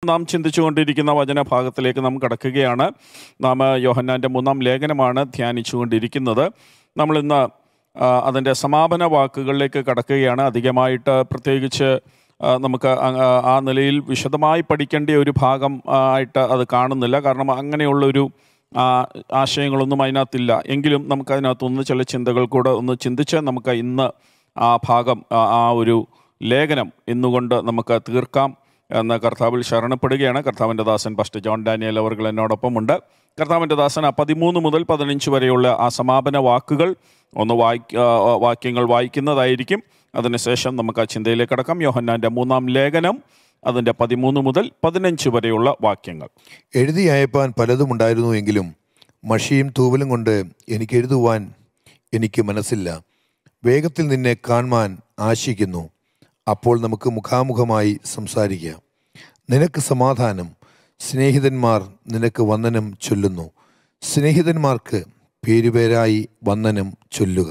നാം ചിന്തിച്ചുകൊണ്ടിരിക്കുന്ന വചനഭാഗത്തിലേക്ക് നാം കടക്കുകയാണ് നാം യോഹന്നാൻ്റെ മൂന്നാം ലേഖനമാണ് ധ്യാനിച്ചുകൊണ്ടിരിക്കുന്നത് നമ്മളിന്ന് ആ, അതിൻ്റെ സമാപന വാക്കുകളിലേക്ക് കടക്കുകയാണ് അധികമായിട്ട് പ്രത്യേകിച്ച് ആ, നമുക്ക് ആ- ആ- ആ നിലയിൽ വിശദമായി പഠിക്കേണ്ട ഒരു ഭാഗം ആ, ആയിട്ട് അത് കാണുന്നില്ല കാരണം അങ്ങനെയുള്ളൊരു ആ, ആശയങ്ങളൊന്നും അതിനകത്തില്ല എങ്കിലും നമുക്ക് അതിനകത്തൊന്ന് ചില ചിന്തകൾ കൂടെ ഒന്ന് ചിന്തിച്ച് നമുക്ക് ഇന്ന് ആ ഭാഗം ആ ആ ഒരു ലേഖനം ഇന്നുകൊണ്ട് നമുക്ക് തീർക്കാം എന്ന് കർത്താവിൽ ശരണപ്പെടുകയാണ് കർത്താവിൻ്റെ ദാസൻ ഫസ്റ്റ് ജോൺ ഡാനിയൽ അവർ എന്നോടൊപ്പമുണ്ട് കർത്താവിൻ്റെ ദാസൻ ആ പതിമൂന്ന് മുതൽ പതിനഞ്ച് വരെയുള്ള ആ സമാപന വാക്കുകൾ ഒന്ന് വായിക്ക ആ, വാക്യങ്ങൾ വായിക്കുന്നതായിരിക്കും അതിനുശേഷം നമുക്ക് ആ ചിന്തയിലേക്ക് കടക്കാം യോഹന്നാൻ്റെ മൂന്നാം ലേഖനം അതിൻ്റെ പതിമൂന്ന് മുതൽ പതിനഞ്ച് വരെയുള്ള വാക്യങ്ങൾ എഴുതി അയപ്പാൻ പലതും ഉണ്ടായിരുന്നുവെങ്കിലും മഷിയും തൂവലും കൊണ്ട് എനിക്ക് എഴുതുവാൻ എനിക്ക് മനസ്സില്ല വേഗത്തിൽ നിന്നെ കാണുവാൻ ആശിക്കുന്നു അപ്പോൾ നമുക്ക് മുഖാമുഖമായി സംസാരിക്കാം നിനക്ക് സമാധാനം സ്നേഹിതന്മാർ നിനക്ക് വന്ദനം ചൊല്ലുന്നു സ്നേഹിതന്മാർക്ക് പേരുപേരായി വന്ദനം ചൊല്ലുക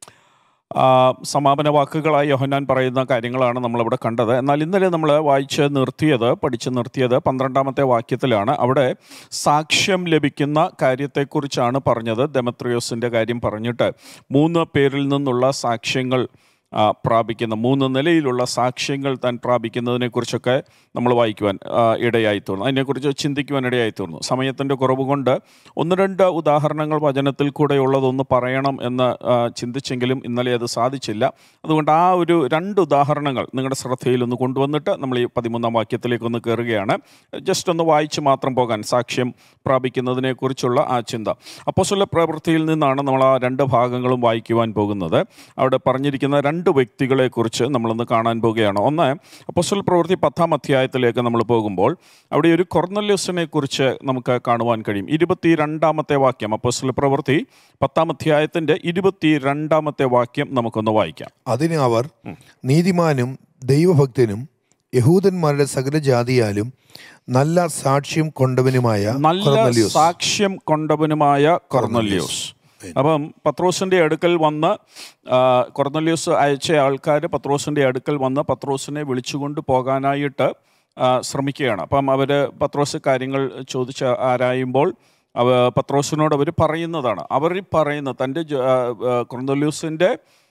ആ, സമാപന വാക്കുകളായി യോഹന്നാൻ പറയുന്ന കാര്യങ്ങളാണ് നമ്മളിവിടെ കണ്ടത് എന്നാൽ ഇന്നലെ നമ്മൾ വായിച്ച് നിർത്തിയത് പഠിച്ച് നിർത്തിയത് പന്ത്രണ്ടാമത്തെ വാക്യത്തിലാണ് അവിടെ സാക്ഷ്യം ലഭിക്കുന്ന കാര്യത്തെക്കുറിച്ചാണ് പറഞ്ഞത് ഡെമത്രിയോസിൻ്റെ കാര്യം പറഞ്ഞിട്ട് മൂന്ന് പേരിൽ നിന്നുള്ള സാക്ഷ്യങ്ങൾ ആ, പ്രാപിക്കുന്ന മൂന്ന് നിലയിലുള്ള സാക്ഷ്യങ്ങൾ താൻ പ്രാപിക്കുന്നതിനെക്കുറിച്ചൊക്കെ നമ്മൾ വായിക്കുവാൻ ആ, ഇടയായി തീർന്നു അതിനെക്കുറിച്ച് ചിന്തിക്കുവാൻ ഇടയായി തീർന്നു സമയത്തിൻ്റെ കുറവ് കൊണ്ട് ഒന്ന് രണ്ട് ഉദാഹരണങ്ങൾ വചനത്തിൽ കൂടെയുള്ളതൊന്ന് പറയണം എന്ന് ആ, ചിന്തിച്ചെങ്കിലും ഇന്നലെ അത് സാധിച്ചില്ല അതുകൊണ്ട് ആ ഒരു രണ്ട് ഉദാഹരണങ്ങൾ നിങ്ങളുടെ ശ്രദ്ധയിൽ ഒന്ന് കൊണ്ടുവന്നിട്ട് നമ്മൾ ഈ പതിമൂന്നാം വാക്യത്തിലേക്ക് ഒന്ന് കയറുകയാണ് ജസ്റ്റ് ഒന്ന് വായിച്ച് മാത്രം പോകാൻ സാക്ഷ്യം പ്രാപിക്കുന്നതിനെക്കുറിച്ചുള്ള ആ ചിന്ത അപ്പോസ്വല പ്രവൃത്തിയിൽ നിന്നാണ് നമ്മൾ ആ രണ്ട് ഭാഗങ്ങളും വായിക്കുവാൻ പോകുന്നത് അവിടെ പറഞ്ഞിരിക്കുന്ന രണ്ട് വ്യക്തികളെക്കുറിച്ച് നമ്മളൊന്ന് കാണാൻ പോവുകയാണ് ഒന്ന് അപ്പോസ്വല പ്രവൃത്തി പത്താം അധ്യായത്തിലേക്ക് നമ്മൾ പോകുമ്പോൾ അവിടെ ഒരു കൊർന്നല്യൂസിനെ കുറിച്ച് നമുക്ക് കാണുവാൻ കഴിയും ഇരുപത്തി രണ്ടാമത്തെ വാക്യം അപ്പോസ്വല പ്രവൃത്തി പത്താം അധ്യായത്തിൻ്റെ ഇരുപത്തി രണ്ടാമത്തെ വാക്യം നമുക്കൊന്ന് വായിക്കാം അതിന് അവർ നീതിമാനും ദൈവഭക്തനും യഹൂദന്മാരുടെ സകല ജാതിയാലും നല്ല സാക്ഷ്യം കൊണ്ടവനുമായ നല്ല കൊർന്നല്യോസ്. സാക്ഷ്യം കൊണ്ടവനുമായ കൊർന്നല്യോസ് അപ്പം പത്രോസിന്റെ അടുക്കൽ വന്ന് ആ, കൊർന്നല്യോസ് അയച്ച ആൾക്കാർ പത്രോസിന്റെ അടുക്കൽ വന്ന് പത്രോസിനെ വിളിച്ചുകൊണ്ട് പോകാനായിട്ട് ആ, ശ്രമിക്കുകയാണ് അപ്പം അവർ പത്രോസ് കാര്യങ്ങൾ ചോദിച്ച് ആരായുമ്പോൾ അവ പത്രോസിനോട് അവർ പറയുന്നതാണ് അവർ ഈ പറയുന്ന തൻ്റെ ജ- ആ, ആ, കൊർന്നല്യൂസിൻ്റെ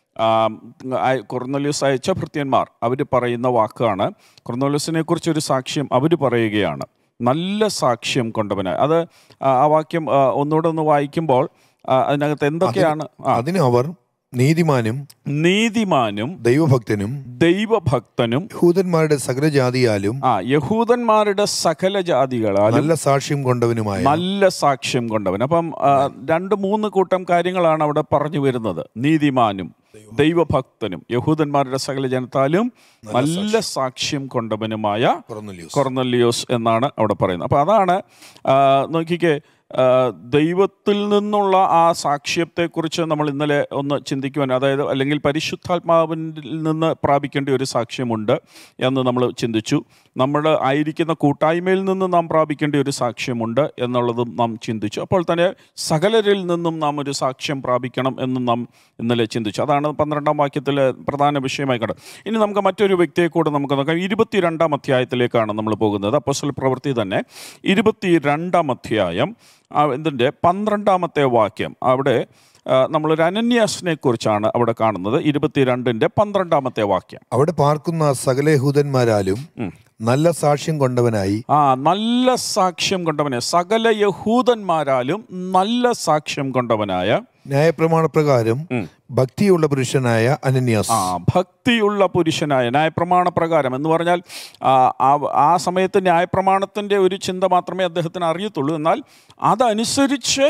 കൊർന്നല്യൂസ് അയച്ച ഭൃത്യന്മാർ അവർ പറയുന്ന വാക്കാണ് കൊർന്നല്യൂസിനെ കുറിച്ചൊരു സാക്ഷ്യം അവർ പറയുകയാണ് നല്ല സാക്ഷ്യം കൊണ്ടവന് അത് ആ ആ വാക്യം ആ, ഒന്നുകൂടെ ഒന്ന് വായിക്കുമ്പോൾ ആ, അതിനകത്ത് എന്തൊക്കെയാണ് ആ, അതിന് അവർ നീതിമാനും നീതിമാനും ദൈവഭക്തനും ദൈവഭക്തനും യഹൂദന്മാരുടെ സകല ജാതിയാലും ആ യഹൂദന്മാരുടെ സകല ജാതികളാലും നല്ല സാക്ഷ്യം കൊണ്ടവനുമായ നല്ല സാക്ഷ്യം കൊണ്ടവൻ അപ്പം ആ, രണ്ട് മൂന്ന് കൂട്ടം കാര്യങ്ങളാണ് അവിടെ പറഞ്ഞു വരുന്നത് നീതിമാനും ദൈവഭക്തനും യഹൂദന്മാരുടെ സകല ജനത്താലും നല്ല സാക്ഷ്യം കൊണ്ടവനുമായ കൊർന്നല്യോസ്. കൊർന്നല്ലിയോസ് എന്നാണ് അവിടെ പറയുന്നത് അപ്പോൾ അതാണ് ആ, നോക്കിക്കേ ആ, ദൈവത്തിൽ നിന്നുള്ള ആ സാക്ഷ്യത്തെക്കുറിച്ച് നമ്മൾ ഇന്നലെ ഒന്ന് ചിന്തിക്കുവാൻ അതായത് അല്ലെങ്കിൽ പരിശുദ്ധാത്മാവിൽ നിന്ന് പ്രാപിക്കേണ്ട ഒരു സാക്ഷ്യമുണ്ട് എന്ന് നമ്മൾ ചിന്തിച്ചു നമ്മൾ ആയിരിക്കുന്ന കൂട്ടായ്മയിൽ നിന്ന് നാം പ്രാപിക്കേണ്ട ഒരു സാക്ഷ്യമുണ്ട് എന്നുള്ളതും നാം ചിന്തിച്ചു അപ്പോൾ തന്നെ സകലരിൽ നിന്നും നാം ഒരു സാക്ഷ്യം പ്രാപിക്കണം എന്നും നാം ഇന്നലെ ചിന്തിച്ചു അതാണ് പന്ത്രണ്ടാം വാക്യത്തിൽ പ്രധാന വിഷയമായി കണ്ടത് ഇനി നമുക്ക് മറ്റൊരു വ്യക്തിയെ കൂടെ നമുക്ക് നോക്കാം ഇരുപത്തിരണ്ടാം അധ്യായത്തിലേക്കാണ് നമ്മൾ പോകുന്നത് അപ്പോസ്തല പ്രവൃത്തി തന്നെ ഇരുപത്തിരണ്ടാം അധ്യായം ആ, ഇതിൻ്റെ പന്ത്രണ്ടാമത്തെ വാക്യം അവിടെ ആ, നമ്മളൊരു അനന്യാസിനെ കുറിച്ചാണ് അവിടെ കാണുന്നത് ഇരുപത്തിരണ്ടിൻ്റെ പന്ത്രണ്ടാമത്തെ വാക്യം അവിടെ പാർക്കുന്ന സകല യഹൂദന്മാരാലും നല്ല സാക്ഷ്യം കൊണ്ടവനായി ആ നല്ല സാക്ഷ്യം കൊണ്ടവനെ സകല യഹൂദന്മാരാലും നല്ല സാക്ഷ്യം കൊണ്ടവനായ ന്യായപ്രമാണ പ്രകാരം ഭക്തിയുള്ള പുരുഷനായ അനന്യാസ് ആ ഭക്തിയുള്ള പുരുഷനായ ന്യായപ്രമാണ പ്രകാരം എന്ന് പറഞ്ഞാൽ ആ, ആ- ആ സമയത്ത് ന്യായപ്രമാണത്തിൻ്റെ ഒരു ചിന്ത മാത്രമേ അദ്ദേഹത്തിന് അറിയത്തുള്ളൂ എന്നാൽ അതനുസരിച്ച്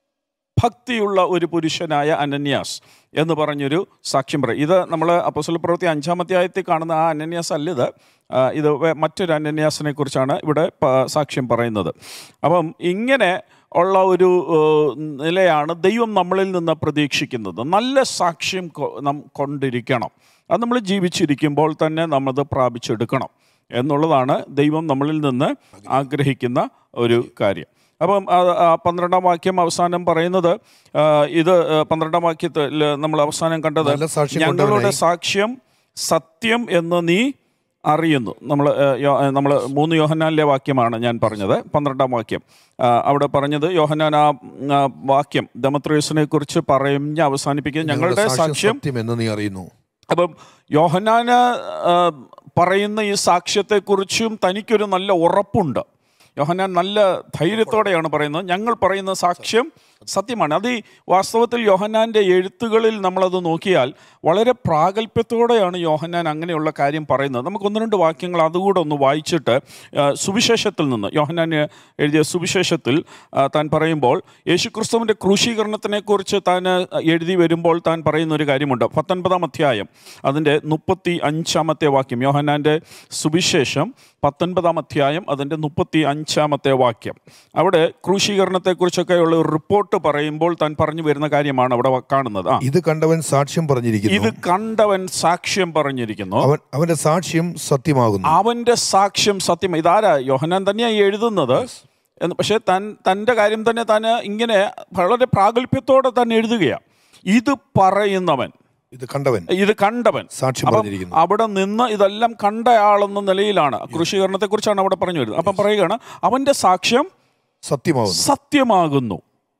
ഭക്തിയുള്ള ഒരു പുരുഷനായ അനന്യാസ് എന്ന് പറഞ്ഞൊരു സാക്ഷ്യം പറയും ഇത് നമ്മൾ അപ്പോസ്തല പ്രവൃത്തി അഞ്ചാം അധ്യായത്തിൽ കാണുന്ന ആ അനന്യാസ് അല്ല ഇത് ആ, ഇത് വേ- മറ്റൊരു അനന്യാസിനെ കുറിച്ചാണ് ഇവിടെ പ- സാക്ഷ്യം പറയുന്നത് അപ്പം ഇങ്ങനെ ഉള്ള ഒരു ഏഹ്, നിലയാണ് ദൈവം നമ്മളിൽ നിന്ന് പ്രതീക്ഷിക്കുന്നത് നല്ല സാക്ഷ്യം കൊ- നാം കൊണ്ടിരിക്കണം അത് നമ്മൾ ജീവിച്ചിരിക്കുമ്പോൾ തന്നെ നമ്മത് പ്രാപിച്ചെടുക്കണം എന്നുള്ളതാണ് ദൈവം നമ്മളിൽ നിന്ന് ആഗ്രഹിക്കുന്ന ഒരു കാര്യം അപ്പം ആ ആ പന്ത്രണ്ടാം വാക്യം അവസാനം പറയുന്നത് ആ, ഇത് ആ, പന്ത്രണ്ടാം വാക്യത്തിൽ നമ്മൾ അവസാനം കണ്ടത് നല്ല സാക്ഷ്യം ഞങ്ങളുടെ കൊണ്ടവനായി. സാക്ഷ്യം സത്യം എന്ന് നീ അറിയുന്നു നമ്മൾ നമ്മൾ മൂന്ന് യോഹന്നാനിലെ വാക്യമാണ് ഞാൻ പറഞ്ഞത് പന്ത്രണ്ടാം വാക്യം ആ, അവിടെ പറഞ്ഞത് യോഹന്നാൻ ആ ഉം, ആ വാക്യം ദമത്രിയസിനെ കുറിച്ച് പറഞ്ഞ് അവസാനിപ്പിക്കുന്നത് ഞങ്ങളുടെ സാക്ഷ്യം സത്യം എന്ന് നീ അറിയുന്നു അപ്പം യോഹന്നാന് ആ, പറയുന്ന ഈ സാക്ഷ്യത്തെക്കുറിച്ചും തനിക്കൊരു നല്ല ഉറപ്പുണ്ട് യോഹന്നാൻ നല്ല ധൈര്യത്തോടെയാണ് പറയുന്നത് ഞങ്ങൾ പറയുന്ന സാക്ഷ്യം സത്യമാണ് അത് ഈ വാസ്തവത്തിൽ യോഹന്നാൻ്റെ എഴുത്തുകളിൽ നമ്മളത് നോക്കിയാൽ വളരെ പ്രാഗൽഭ്യത്തോടെയാണ് യോഹന്നാൻ അങ്ങനെയുള്ള കാര്യം പറയുന്നത് നമുക്ക് ഒന്ന് രണ്ട് വാക്യങ്ങൾ അതുകൂടെ ഒന്ന് വായിച്ചിട്ട് ആ, സുവിശേഷത്തിൽ നിന്ന് യോഹന്നാൻ എഴുതിയ സുവിശേഷത്തിൽ ആ, താൻ പറയുമ്പോൾ യേശുക്രിസ്തുവിൻ്റെ ക്രൂശീകരണത്തിനെക്കുറിച്ച് താൻ എഴുതി വരുമ്പോൾ താൻ പറയുന്ന ഒരു കാര്യമുണ്ട് പത്തൊൻപതാം അധ്യായം അതിൻ്റെ മുപ്പത്തി അഞ്ചാമത്തെ വാക്യം യോഹന്നാൻ്റെ സുവിശേഷം പത്തൊൻപതാം അധ്യായം അതിൻ്റെ മുപ്പത്തി അഞ്ചാമത്തെ വാക്യം അവിടെ ക്രൂശീകരണത്തെക്കുറിച്ചൊക്കെ ഉള്ള ഒരു റിപ്പോർട്ട് പറയുമ്പോൾ താൻ പറഞ്ഞു വരുന്ന കാര്യമാണ് അവിടെ വ- കാണുന്നത് ആ ഇത് കണ്ടവൻ സാക്ഷ്യം പറഞ്ഞിരിക്കുന്നു ഇത് കണ്ടവൻ സാക്ഷ്യം പറഞ്ഞിരിക്കുന്നു അവൻ അവന്റെ സാക്ഷ്യം സത്യമാകുന്നു അവന്റെ സാക്ഷ്യം സത്യം ഇതാരാ യോഹനാൻ തന്നെയാണ് ഈ എഴുതുന്നത് എന്ന് പക്ഷേ താൻ തൻ്റെ കാര്യം തന്നെ താൻ ഇങ്ങനെ വളരെ പ്രാഗൽഭ്യത്തോടെ തന്നെ എഴുതുകയാണ് ഇത് പറയുന്നവൻ ഇത് കണ്ടവൻ ഇത് കണ്ടവൻ സാക്ഷ്യം അപ്പം പറഞ്ഞിരിക്കുന്നു അവിടെ നിന്ന് ഇതെല്ലാം കണ്ടയാളെന്ന നിലയിലാണ് കൃഷീകരണത്തെക്കുറിച്ചാണ് അവിടെ പറഞ്ഞു വരുന്നത് അപ്പം പറയുകയാണ് അവൻ്റെ സാക്ഷ്യം സത്യമാകുന്നു സത്യമാകുന്നു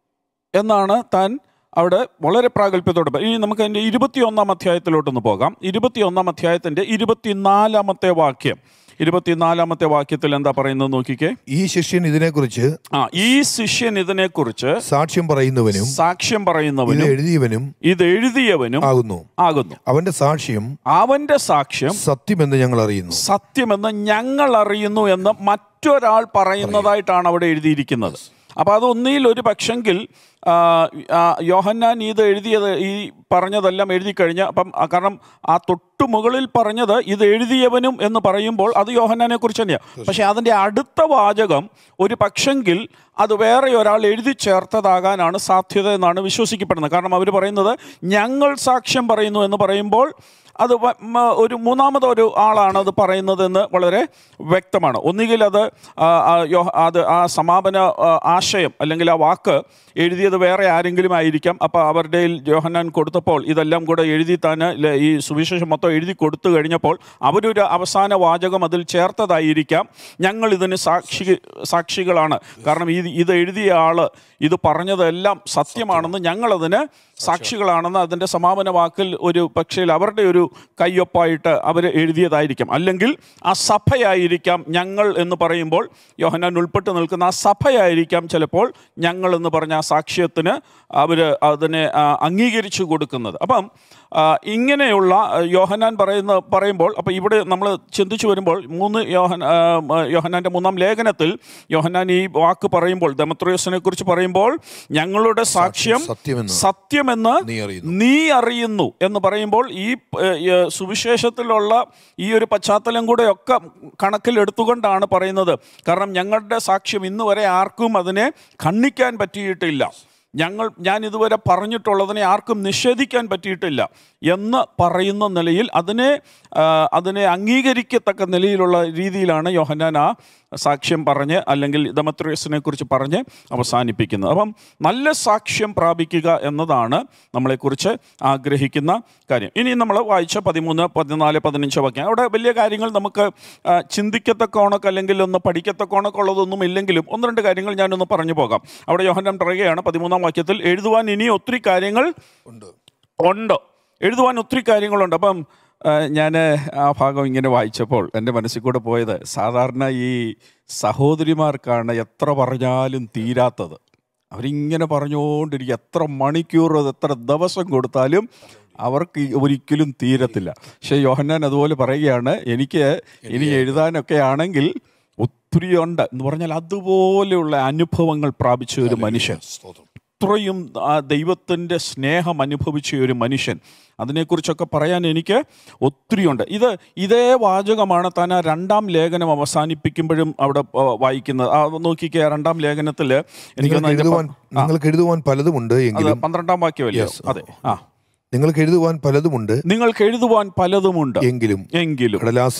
എന്നാണ് താൻ അവിടെ വളരെ പ്രാഗൽഭ്യത്തോടെ പ- ഇനി നമുക്ക് അതിൻ്റെ ഇരുപത്തിയൊന്നാം അധ്യായത്തിലോട്ടൊന്ന് പോകാം ഇരുപത്തിയൊന്നാം അധ്യായത്തിൻ്റെ ഇരുപത്തിനാലാമത്തെ വാക്യം ഇരുപത്തിനാലാമത്തെ വാക്യത്തിൽ എന്താ പറയുന്നത് നോക്കിക്കേ ഈ ശിഷ്യൻ ഇതിനെക്കുറിച്ച് ആ ഈ ശിഷ്യൻ ഇതിനെക്കുറിച്ച് സാക്ഷ്യം പറയുന്നവനും സാക്ഷ്യം ഇത് പറയുന്നവനും എഴുതിയവനും ഇത് എഴുതിയവനും ആകുന്നു ആകുന്നു അവന്റെ സാക്ഷ്യം അവന്റെ സാക്ഷ്യം സത്യമെന്ന് ഞങ്ങൾ അറിയുന്നു സത്യമെന്ന് ഞങ്ങൾ അറിയുന്നു എന്ന് മറ്റൊരാൾ പറയുന്നതായിട്ടാണ് അവിടെ എഴുതിയിരിക്കുന്നത് അപ്പോൾ അത് ഒന്നിയിൽ ഒരു പക്ഷെങ്കിൽ ആ, ആ, യോഹന്നാൻ ഇത് എഴുതിയത് ഈ പറഞ്ഞതെല്ലാം എഴുതി കഴിഞ്ഞ അപ്പം ആ, കാരണം ആ തൊട്ടു മുകളിൽ പറഞ്ഞത് ഇത് എഴുതിയവനും എന്ന് പറയുമ്പോൾ അത് യോഹന്നാനെ കുറിച്ച് തന്നെയാണ് പക്ഷേ അതിൻ്റെ അടുത്ത വാചകം ഒരു പക്ഷെങ്കിൽ അത് വേറെ ഒരാൾ എഴുതി ചേർത്തതാകാനാണ് സാധ്യത എന്നാണ് വിശ്വസിക്കപ്പെടുന്നത് കാരണം അവർ പറയുന്നത് ഞങ്ങൾ സാക്ഷ്യം പറയുന്നു എന്ന് പറയുമ്പോൾ അത് വ- മ- ഒരു മൂന്നാമത് ഒരു ആളാണ് അത് പറയുന്നതെന്ന് വളരെ വ്യക്തമാണ് ഒന്നുകിൽ അത് ആ, ആ, യോ- അത് ആ സമാപന ആ, ആശയം അല്ലെങ്കിൽ ആ വാക്ക് എഴുതിയത് വേറെ ആരെങ്കിലും ആയിരിക്കാം അപ്പോൾ അവരുടെ ജോഹന്നാൻ കൊടുത്തപ്പോൾ ഇതെല്ലാം കൂടെ എഴുതി താൻ ല- ഈ സുവിശേഷം മൊത്തം എഴുതി കൊടുത്തു കഴിഞ്ഞപ്പോൾ അവരൊരു അവസാന വാചകം അതിൽ ചേർത്തതായിരിക്കാം ഞങ്ങൾ ഇതിന് സാക്ഷി സാക്ഷികളാണ് കാരണം ഇത് ഇത് എഴുതിയ ആൾ ഇത് പറഞ്ഞതെല്ലാം സത്യമാണെന്ന് ഞങ്ങളതിന് സാക്ഷികളാണെന്ന് അതിൻ്റെ സമാപന വാക്കിൽ ഒരു പക്ഷേ അവരുടെ ഒരു കയ്യൊപ്പായിട്ട് അവർ എഴുതിയതായിരിക്കാം അല്ലെങ്കിൽ ആ സഭയായിരിക്കാം ഞങ്ങൾ എന്ന് പറയുമ്പോൾ യോഹന്നാൻ ഉൾപ്പെട്ട് നിൽക്കുന്ന ആ സഭയായിരിക്കാം ചിലപ്പോൾ ഞങ്ങൾ എന്ന് പറഞ്ഞ ആ സാക്ഷ്യത്തിന് അവർ അതിനെ ആ, അംഗീകരിച്ചു കൊടുക്കുന്നത് അപ്പം ആ, ഇങ്ങനെയുള്ള ആ, യോഹന്നാൻ പറയുന്ന പറയുമ്പോൾ അപ്പോൾ ഇവിടെ നമ്മൾ ചിന്തിച്ചു വരുമ്പോൾ മൂന്ന് യോഹൻ ആ, ആ, യോഹന്നാൻ്റെ മൂന്നാം ലേഖനത്തിൽ യോഹന്നാൻ ഈ വാക്ക് പറയുമ്പോൾ ദമത്രിയോസിനെ കുറിച്ച് പറയുമ്പോൾ ഞങ്ങളുടെ സാക്ഷ്യം സത്യമെന്ന് സത്യമെന്ന് നീ അറിയുന്നു നീ അറിയുന്നു എന്ന് പറയുമ്പോൾ ഈ ഏ, ഏ, സുവിശേഷത്തിലുള്ള ഈ ഒരു പശ്ചാത്തലം കൂടെ ഒക്കെ കണക്കിലെടുത്തുകൊണ്ടാണ് പറയുന്നത് കാരണം ഞങ്ങളുടെ സാക്ഷ്യം ഇന്ന് വരെ ആർക്കും അതിനെ ഖണ്ഡിക്കാൻ പറ്റിയിട്ടില്ല ഞങ്ങൾ ഞാൻ ഇതുവരെ പറഞ്ഞിട്ടുള്ളതിനെ ആർക്കും നിഷേധിക്കാൻ പറ്റിയിട്ടില്ല എന്ന് പറയുന്ന നിലയിൽ അതിനെ ആ, അതിനെ അംഗീകരിക്കത്തക്ക നിലയിലുള്ള രീതിയിലാണ് യോഹന്നാൻ ആ സാക്ഷ്യം പറഞ്ഞ് അല്ലെങ്കിൽ ദമത്രിയസിനെ കുറിച്ച് പറഞ്ഞ് അവസാനിപ്പിക്കുന്നത് അപ്പം നല്ല സാക്ഷ്യം പ്രാപിക്കുക എന്നതാണ് നമ്മളെക്കുറിച്ച് ആഗ്രഹിക്കുന്ന കാര്യം ഇനി നമ്മൾ വായിച്ച പതിമൂന്ന് പതിനാല് പതിനഞ്ച് വാക്യം അവിടെ വലിയ കാര്യങ്ങൾ നമുക്ക് ആ, ചിന്തിക്കത്തക്കോണക്ക് അല്ലെങ്കിൽ ഒന്ന് പഠിക്കത്തക്കോണക്ക് ഉള്ളതൊന്നും ഇല്ലെങ്കിലും ഒന്ന് രണ്ട് കാര്യങ്ങൾ ഞാനൊന്ന് പറഞ്ഞു പോകാം അവിടെ യോഹന്നാൻ പറയുകയാണ് പതിമൂന്നാം വാക്യത്തിൽ എഴുതുവാൻ ഇനി ഒത്തിരി കാര്യങ്ങൾ ഉണ്ട് ഉണ്ട് എഴുതുവാൻ ഒത്തിരി കാര്യങ്ങളുണ്ട് അപ്പം ഞാൻ ആ ഭാഗം ഇങ്ങനെ വായിച്ചപ്പോൾ എൻ്റെ മനസ്സിൽ കൂടെ പോയത് സാധാരണ ഈ സഹോദരിമാർക്കാണ് എത്ര പറഞ്ഞാലും തീരാത്തത് അവരിങ്ങനെ പറഞ്ഞുകൊണ്ടിരിക്കും എത്ര മണിക്കൂർ അത് എത്ര ദിവസം കൊടുത്താലും അവർക്ക് ഈ ഒരിക്കലും തീരത്തില്ല പക്ഷേ യോഹന്നാൻ അതുപോലെ പറയുകയാണ് എനിക്ക് ഇനി എഴുതാനൊക്കെ ആണെങ്കിൽ ഒത്തിരി ഉണ്ട് എന്ന് പറഞ്ഞാൽ അതുപോലെയുള്ള അനുഭവങ്ങൾ പ്രാപിച്ച ഒരു മനുഷ്യൻ സ്തോത്രം അത്രയും ആ ദൈവത്തിൻ്റെ സ്നേഹം അനുഭവിച്ച ഒരു മനുഷ്യൻ അതിനെക്കുറിച്ചൊക്കെ പറയാൻ എനിക്ക് ഒത്തിരിയുണ്ട് ഇത് ഇതേ വാചകമാണ് താൻ ആ രണ്ടാം ലേഖനം അവസാനിപ്പിക്കുമ്പോഴും അവിടെ ആ, വായിക്കുന്നത് ആ നോക്കിക്കേ രണ്ടാം ലേഖനത്തിൽ എനിക്ക് നിങ്ങൾക്ക് എഴുതുവാൻ നിങ്ങൾക്ക് എഴുതുവാൻ പലതുമുണ്ട് അത് എങ്കിലും പന്ത്രണ്ടാം വാക്യമല്ലേ Yes. അതെ ആ നിങ്ങൾക്ക് എഴുതുവാൻ പലതുമുണ്ട് നിങ്ങൾക്ക് എഴുതുവാൻ പലതുമുണ്ട് എങ്കിലും എങ്കിലും കടലാസിലും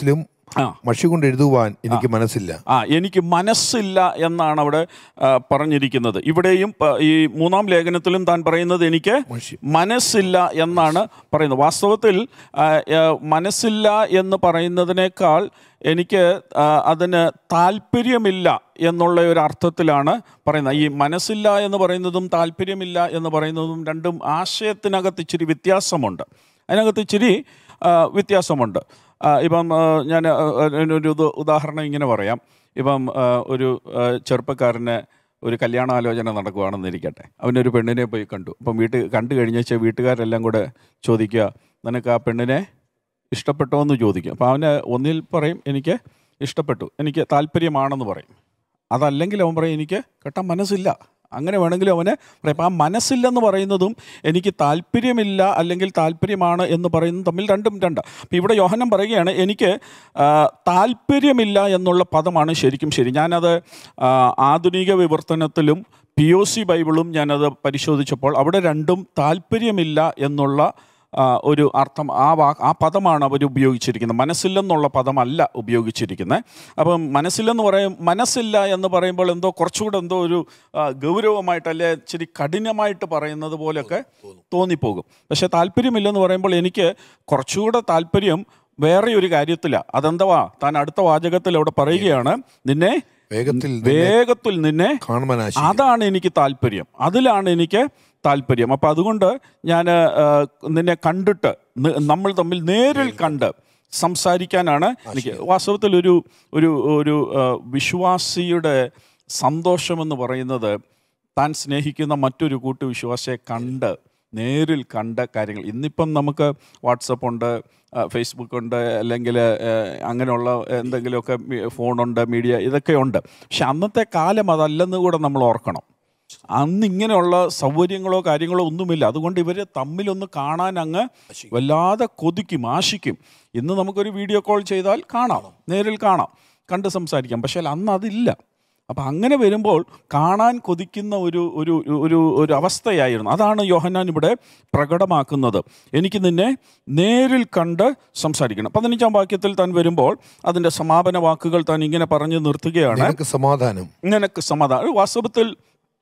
ആ മഷി കൊണ്ട് എഴുതുവാൻ എനിക്ക് മനസ്സില്ല ആ എനിക്ക് മനസ്സില്ല എന്നാണ് അവിടെ ആ, പറഞ്ഞിരിക്കുന്നത് ഇവിടെയും പ- ഈ മൂന്നാം ലേഖനത്തിലും താൻ പറയുന്നത് എനിക്ക് മഷി മനസ്സില്ല എന്നാണ് പറയുന്നത് വാസ്തവത്തിൽ ആ, ആ, മനസ്സില്ല എന്ന് പറയുന്നതിനേക്കാൾ എനിക്ക് ആ, അതിന് താല്പര്യമില്ല എന്നുള്ള ഒരു അർത്ഥത്തിലാണ് പറയുന്നത് ഈ മനസ്സില്ല എന്ന് പറയുന്നതും താല്പര്യമില്ല എന്ന് പറയുന്നതും രണ്ടും ആശയത്തിനകത്ത് ഇച്ചിരി വ്യത്യാസമുണ്ട് അതിനകത്ത് ഇച്ചിരി ആ, വ്യത്യാസമുണ്ട് ആ, ഇപ്പം ആ, ഞാൻ ആ, ഒരു ഉദ- ഉദാഹരണം ഇങ്ങനെ പറയാം ഇപ്പം ആ, ഒരു ആ, ചെറുപ്പക്കാരന് ഒരു കല്യാണാലോചന നടക്കുകയാണെന്ന് ഇരിക്കട്ടെ അവനൊരു പെണ്ണിനെ പോയി കണ്ടു അപ്പം വീട്ടിൽ കണ്ടു കഴിഞ്ഞാൽ വീട്ടുകാരെല്ലാം കൂടെ ചോദിക്കുക നിനക്ക് ആ പെണ്ണിനെ ഇഷ്ടപ്പെട്ടോ എന്ന് ചോദിക്കും അപ്പോൾ അവന് ഒന്നിൽ പറയും എനിക്ക് ഇഷ്ടപ്പെട്ടു എനിക്ക് താല്പര്യമാണെന്ന് പറയും അതല്ലെങ്കിൽ അവൻ പറയും എനിക്ക് കെട്ടാൻ മനസ്സില്ല അങ്ങനെ വേണമെങ്കിലും അവന് പറയും അപ്പം ആ മനസ്സില്ലെന്ന് പറയുന്നതും എനിക്ക് താല്പര്യമില്ല അല്ലെങ്കിൽ താല്പര്യമാണ് എന്ന് പറയുന്നതും തമ്മിൽ രണ്ടും രണ്ട് അപ്പം ഇവിടെ യോഹനം പറയുകയാണ് എനിക്ക് ആ, താല്പര്യമില്ല എന്നുള്ള പദമാണ് ശരിക്കും ശരി ഞാനത് ആ, ആധുനിക വിവർത്തനത്തിലും പി ഒ സി ബൈബിളും ഞാനത് പരിശോധിച്ചപ്പോൾ അവിടെ രണ്ടും താല്പര്യമില്ല എന്നുള്ള ആ, ഒരു അർത്ഥം ആ വാ ആ പദമാണ് അവർ ഉപയോഗിച്ചിരിക്കുന്നത് മനസ്സില്ലെന്നുള്ള പദമല്ല ഉപയോഗിച്ചിരിക്കുന്നത് അപ്പം മനസ്സില്ലെന്ന് പറയും മനസ്സില്ല എന്ന് പറയുമ്പോൾ എന്തോ കുറച്ചുകൂടെ എന്തോ ഒരു ആ, ഗൗരവമായിട്ട് അല്ലെ ഇച്ചിരി കഠിനമായിട്ട് പറയുന്നത് പോലെയൊക്കെ തോന്നിപ്പോകും പക്ഷെ താല്പര്യമില്ലെന്ന് പറയുമ്പോൾ എനിക്ക് കുറച്ചുകൂടെ താല്പര്യം വേറെ ഒരു കാര്യത്തിലാണ് അതെന്തുവാ താൻ അടുത്ത വാചകത്തിൽ അവിടെ പറയുകയാണ് നിന്നെ വേഗത്തിൽ വേഗത്തിൽ നിന്നെ കാണുവാൻ ആശ അതാണ് എനിക്ക് താല്പര്യം അതിലാണ് എനിക്ക് താല്പര്യം അപ്പം അതുകൊണ്ട് ഞാൻ നിന്നെ കണ്ടിട്ട് ന- നമ്മൾ തമ്മിൽ നേരിൽ കണ്ട് സംസാരിക്കാനാണ് എനിക്ക് വാസ്തവത്തിൽ ഒരു ഒരു ഒരു ആ, വിശ്വാസിയുടെ സന്തോഷമെന്ന് പറയുന്നത് താൻ സ്നേഹിക്കുന്ന മറ്റൊരു കൂട്ടു വിശ്വാസിയെ കണ്ട് നേരിൽ കണ്ട കാര്യങ്ങൾ ഇന്നിപ്പം നമുക്ക് വാട്സപ്പ് ഉണ്ട് ആ, ഫേസ്ബുക്ക് ഉണ്ട് അല്ലെങ്കിൽ ആ, അങ്ങനെയുള്ള എന്തെങ്കിലുമൊക്കെ മി- ഫോണുണ്ട് മീഡിയ ഇതൊക്കെ ഉണ്ട് പക്ഷെ അന്നത്തെ കാലം അതല്ലെന്ന് കൂടെ നമ്മൾ ഓർക്കണം അന്ന് ഇങ്ങനെയുള്ള സൗകര്യങ്ങളോ കാര്യങ്ങളോ ഒന്നുമില്ല അതുകൊണ്ട് ഇവർ തമ്മിലൊന്ന് കാണാൻ അങ്ങ് വല്ലാതെ കൊതിക്കും ആശിക്കും ഇന്ന് നമുക്കൊരു വീഡിയോ കോൾ ചെയ്താൽ കാണാം നേരിൽ കാണാം കണ്ട് സംസാരിക്കാം പക്ഷേ അന്ന് അതില്ല അപ്പം അങ്ങനെ വരുമ്പോൾ കാണാൻ കൊതിക്കുന്ന ഒരു ഒരു ഒരു ഒരു അവസ്ഥയായിരുന്നു അതാണ് യോഹന്നാൻ ഇവിടെ പ്രകടമാക്കുന്നത് എനിക്ക് നിന്നെ നേരിൽ കണ്ട് സംസാരിക്കണം പതിനഞ്ചാം വാക്യത്തിൽ താൻ വരുമ്പോൾ അതിൻ്റെ സമാപന വാക്കുകൾ താൻ ഇങ്ങനെ പറഞ്ഞു നിർത്തുകയാണ് നിനക്ക് സമാധാനം നിനക്ക് സമാധാനം വാസ്തവത്തിൽ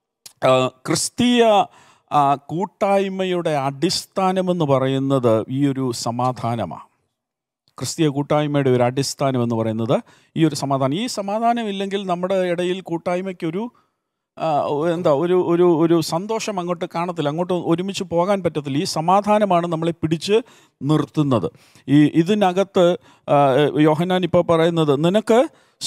ആ, ക്രിസ്തീയ ആ, കൂട്ടായ്മയുടെ അടിസ്ഥാനമെന്ന് പറയുന്നത് ഈ ഒരു സമാധാനമാണ് ക്രിസ്തീയ കൂട്ടായ്മയുടെ ഒരു അടിസ്ഥാനം എന്ന് പറയുന്നത് ഈ ഒരു സമാധാനം ഈ സമാധാനം ഇല്ലെങ്കിൽ നമ്മുടെ ഇടയിൽ കൂട്ടായ്മയ്ക്കൊരു ആ, എന്താ ഒരു ഒരു ഒരു സന്തോഷം അങ്ങോട്ട് കാണത്തില്ല അങ്ങോട്ട് ഒരുമിച്ച് പോകാൻ പറ്റത്തില്ല ഈ സമാധാനമാണ് നമ്മളെ പിടിച്ച് നിർത്തുന്നത് ഈ ഇതിനകത്ത് ആ, യോഹന്നാൻ ഇപ്പോൾ പറയുന്നത് നിനക്ക്